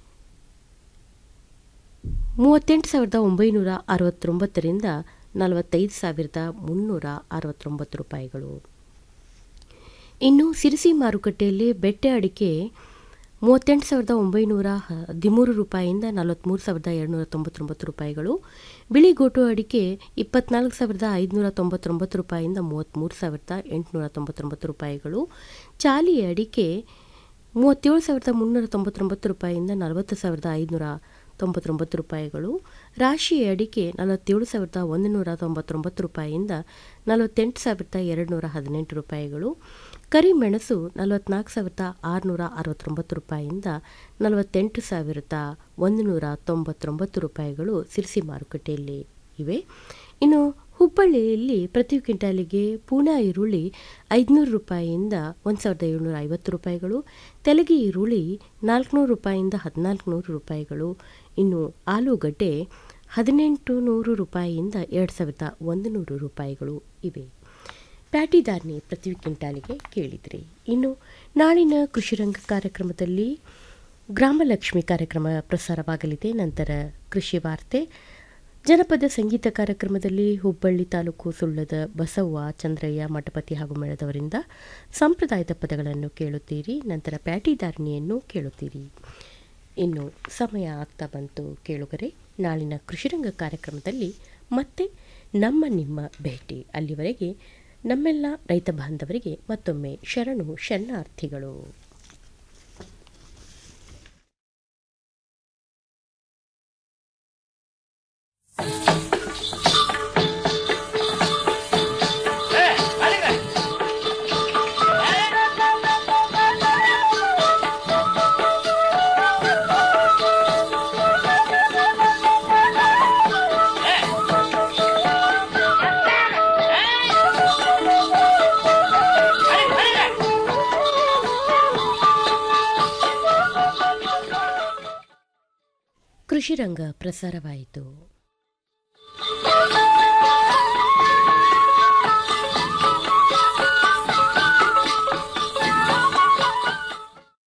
ಮೂವತ್ತೆಂಟು ಸಾವಿರದ ಒಂಬೈನೂರ ಅರವತ್ತೊಂಬತ್ತರಿಂದ ನಲವತ್ತೈದು ಸಾವಿರದ ಮುನ್ನೂರ ಅರವತ್ತೊಂಬತ್ತು ರೂಪಾಯಿಗಳು ಇನ್ನು ಸಿರಿಸಿ ಮಾರುಕಟ್ಟೆಯಲ್ಲಿ ಬೆಟ್ಟೆ ಅಡಿಕೆ ಮೂವತ್ತೆಂಟು ಸಾವಿರದ ಒಂಬೈನೂರ ಹದಿಮೂರು ರೂಪಾಯಿಯಿಂದ ನಲವತ್ತ್ಮೂರು ಸಾವಿರದ ಎರಡುನೂರ ತೊಂಬತ್ತೊಂಬತ್ತು ರೂಪಾಯಿಗಳು ಬಿಳಿಗೋಟು ಅಡಿಕೆ ಇಪ್ಪತ್ನಾಲ್ಕು ಸಾವಿರದ ಐದುನೂರ ತೊಂಬತ್ತೊಂಬತ್ತು ರೂಪಾಯಿಯಿಂದ ಮೂವತ್ತ್ಮೂರು ಸಾವಿರದ ಎಂಟುನೂರ ತೊಂಬತ್ತೊಂಬತ್ತು ರೂಪಾಯಿಗಳು ಚಾಲಿ ಅಡಿಕೆ ಮೂವತ್ತೇಳು ಸಾವಿರದ ಮುನ್ನೂರ ತೊಂಬತ್ತೊಂಬತ್ತು ರೂಪಾಯಿಯಿಂದ ನಲವತ್ತು ಸಾವಿರದ ಐದುನೂರ ತೊಂಬತ್ತೊಂಬತ್ತು ರೂಪಾಯಿಗಳು ರಾಶಿ ಅಡಿಕೆ ನಲವತ್ತೇಳು ಸಾವಿರದ ಒಂದು ನೂರ ತೊಂಬತ್ತೊಂಬತ್ತು ರೂಪಾಯಿಯಿಂದ ನಲವತ್ತೆಂಟು ಸಾವಿರದ ಎರಡು ನೂರ ಹದಿನೆಂಟು ರೂಪಾಯಿಗಳು ಕರಿಮೆಣಸು ನಲವತ್ನಾಲ್ಕು ಸಾವಿರದ ಆರುನೂರ ಅರವತ್ತೊಂಬತ್ತು ರೂಪಾಯಿಯಿಂದ ನಲವತ್ತೆಂಟು ಸಾವಿರದ ಒಂದು ನೂರ ತೊಂಬತ್ತೊಂಬತ್ತು ರೂಪಾಯಿಗಳು ಸಿರಿಸಿ ಮಾರುಕಟ್ಟೆಯಲ್ಲಿ ಇವೆ ಇನ್ನು ಹುಬ್ಬಳ್ಳಿಯಲ್ಲಿ ಪ್ರತಿ ಕ್ವಿಂಟಾಲಿಗೆ ಪೂನಾ ಈರುಳ್ಳಿ ಐದುನೂರು ರೂಪಾಯಿಯಿಂದ ಒಂದು ಸಾವಿರದ ಏಳ್ನೂರ ಐವತ್ತು ರೂಪಾಯಿಗಳು ತೆಲಗಿ ಈರುಳ್ಳಿ ನಾಲ್ಕುನೂರು ರೂಪಾಯಿಯಿಂದ ಹದಿನಾಲ್ಕು ನೂರು ರೂಪಾಯಿಗಳು ಇನ್ನು ಆಲೂಗಡ್ಡೆ ಹದಿನೆಂಟು ನೂರು ರೂಪಾಯಿಯಿಂದ ಎರಡು ಸಾವಿರದ ಒಂದು ನೂರು ರೂಪಾಯಿಗಳು ಇವೆ ಪ್ಯಾಟಿದಾರ್ನಿ ಪ್ರತಿ ಕ್ವಿಂಟಾಲಿಗೆ ಕೇಳಿದ್ರಿ ಇನ್ನು ನಾಳಿನ ಕೃಷಿರಂಗ ಕಾರ್ಯಕ್ರಮದಲ್ಲಿ ಗ್ರಾಮಲಕ್ಷ್ಮಿ ಕಾರ್ಯಕ್ರಮ ಪ್ರಸಾರವಾಗಲಿದೆ ನಂತರ ಕೃಷಿ ವಾರ್ತೆ ಜನಪದ ಸಂಗೀತ ಕಾರ್ಯಕ್ರಮದಲ್ಲಿ ಹುಬ್ಬಳ್ಳಿ ತಾಲೂಕು ಸುಳ್ಳದ ಬಸವ್ವ ಚಂದ್ರಯ್ಯ ಮಠಪತಿ ಹಾಗೂ ಮೇಳದವರಿಂದ ಸಂಪ್ರದಾಯದ ಪದಗಳನ್ನು ಕೇಳುತ್ತೀರಿ ನಂತರ ಪ್ಯಾಟಿದಾರಣಿಯನ್ನು ಕೇಳುತ್ತೀರಿ ಇನ್ನು ಸಮಯ ಆಗ್ತಾ ಬಂತು ಕೇಳುಗರೆ ನಾಳಿನ ಕೃಷಿರಂಗ ಕಾರ್ಯಕ್ರಮದಲ್ಲಿ ಮತ್ತೆ ನಮ್ಮ ನಿಮ್ಮ ಭೇಟಿ ಅಲ್ಲಿವರೆಗೆ ನಮ್ಮೆಲ್ಲ ರೈತ ಬಾಂಧವರಿಗೆ ಮತ್ತೊಮ್ಮೆ ಶರಣು ಶರಣಾರ್ಥಿಗಳು ಕೃಷಿರಂಗ ಪ್ರಸಾರವಾಯಿತು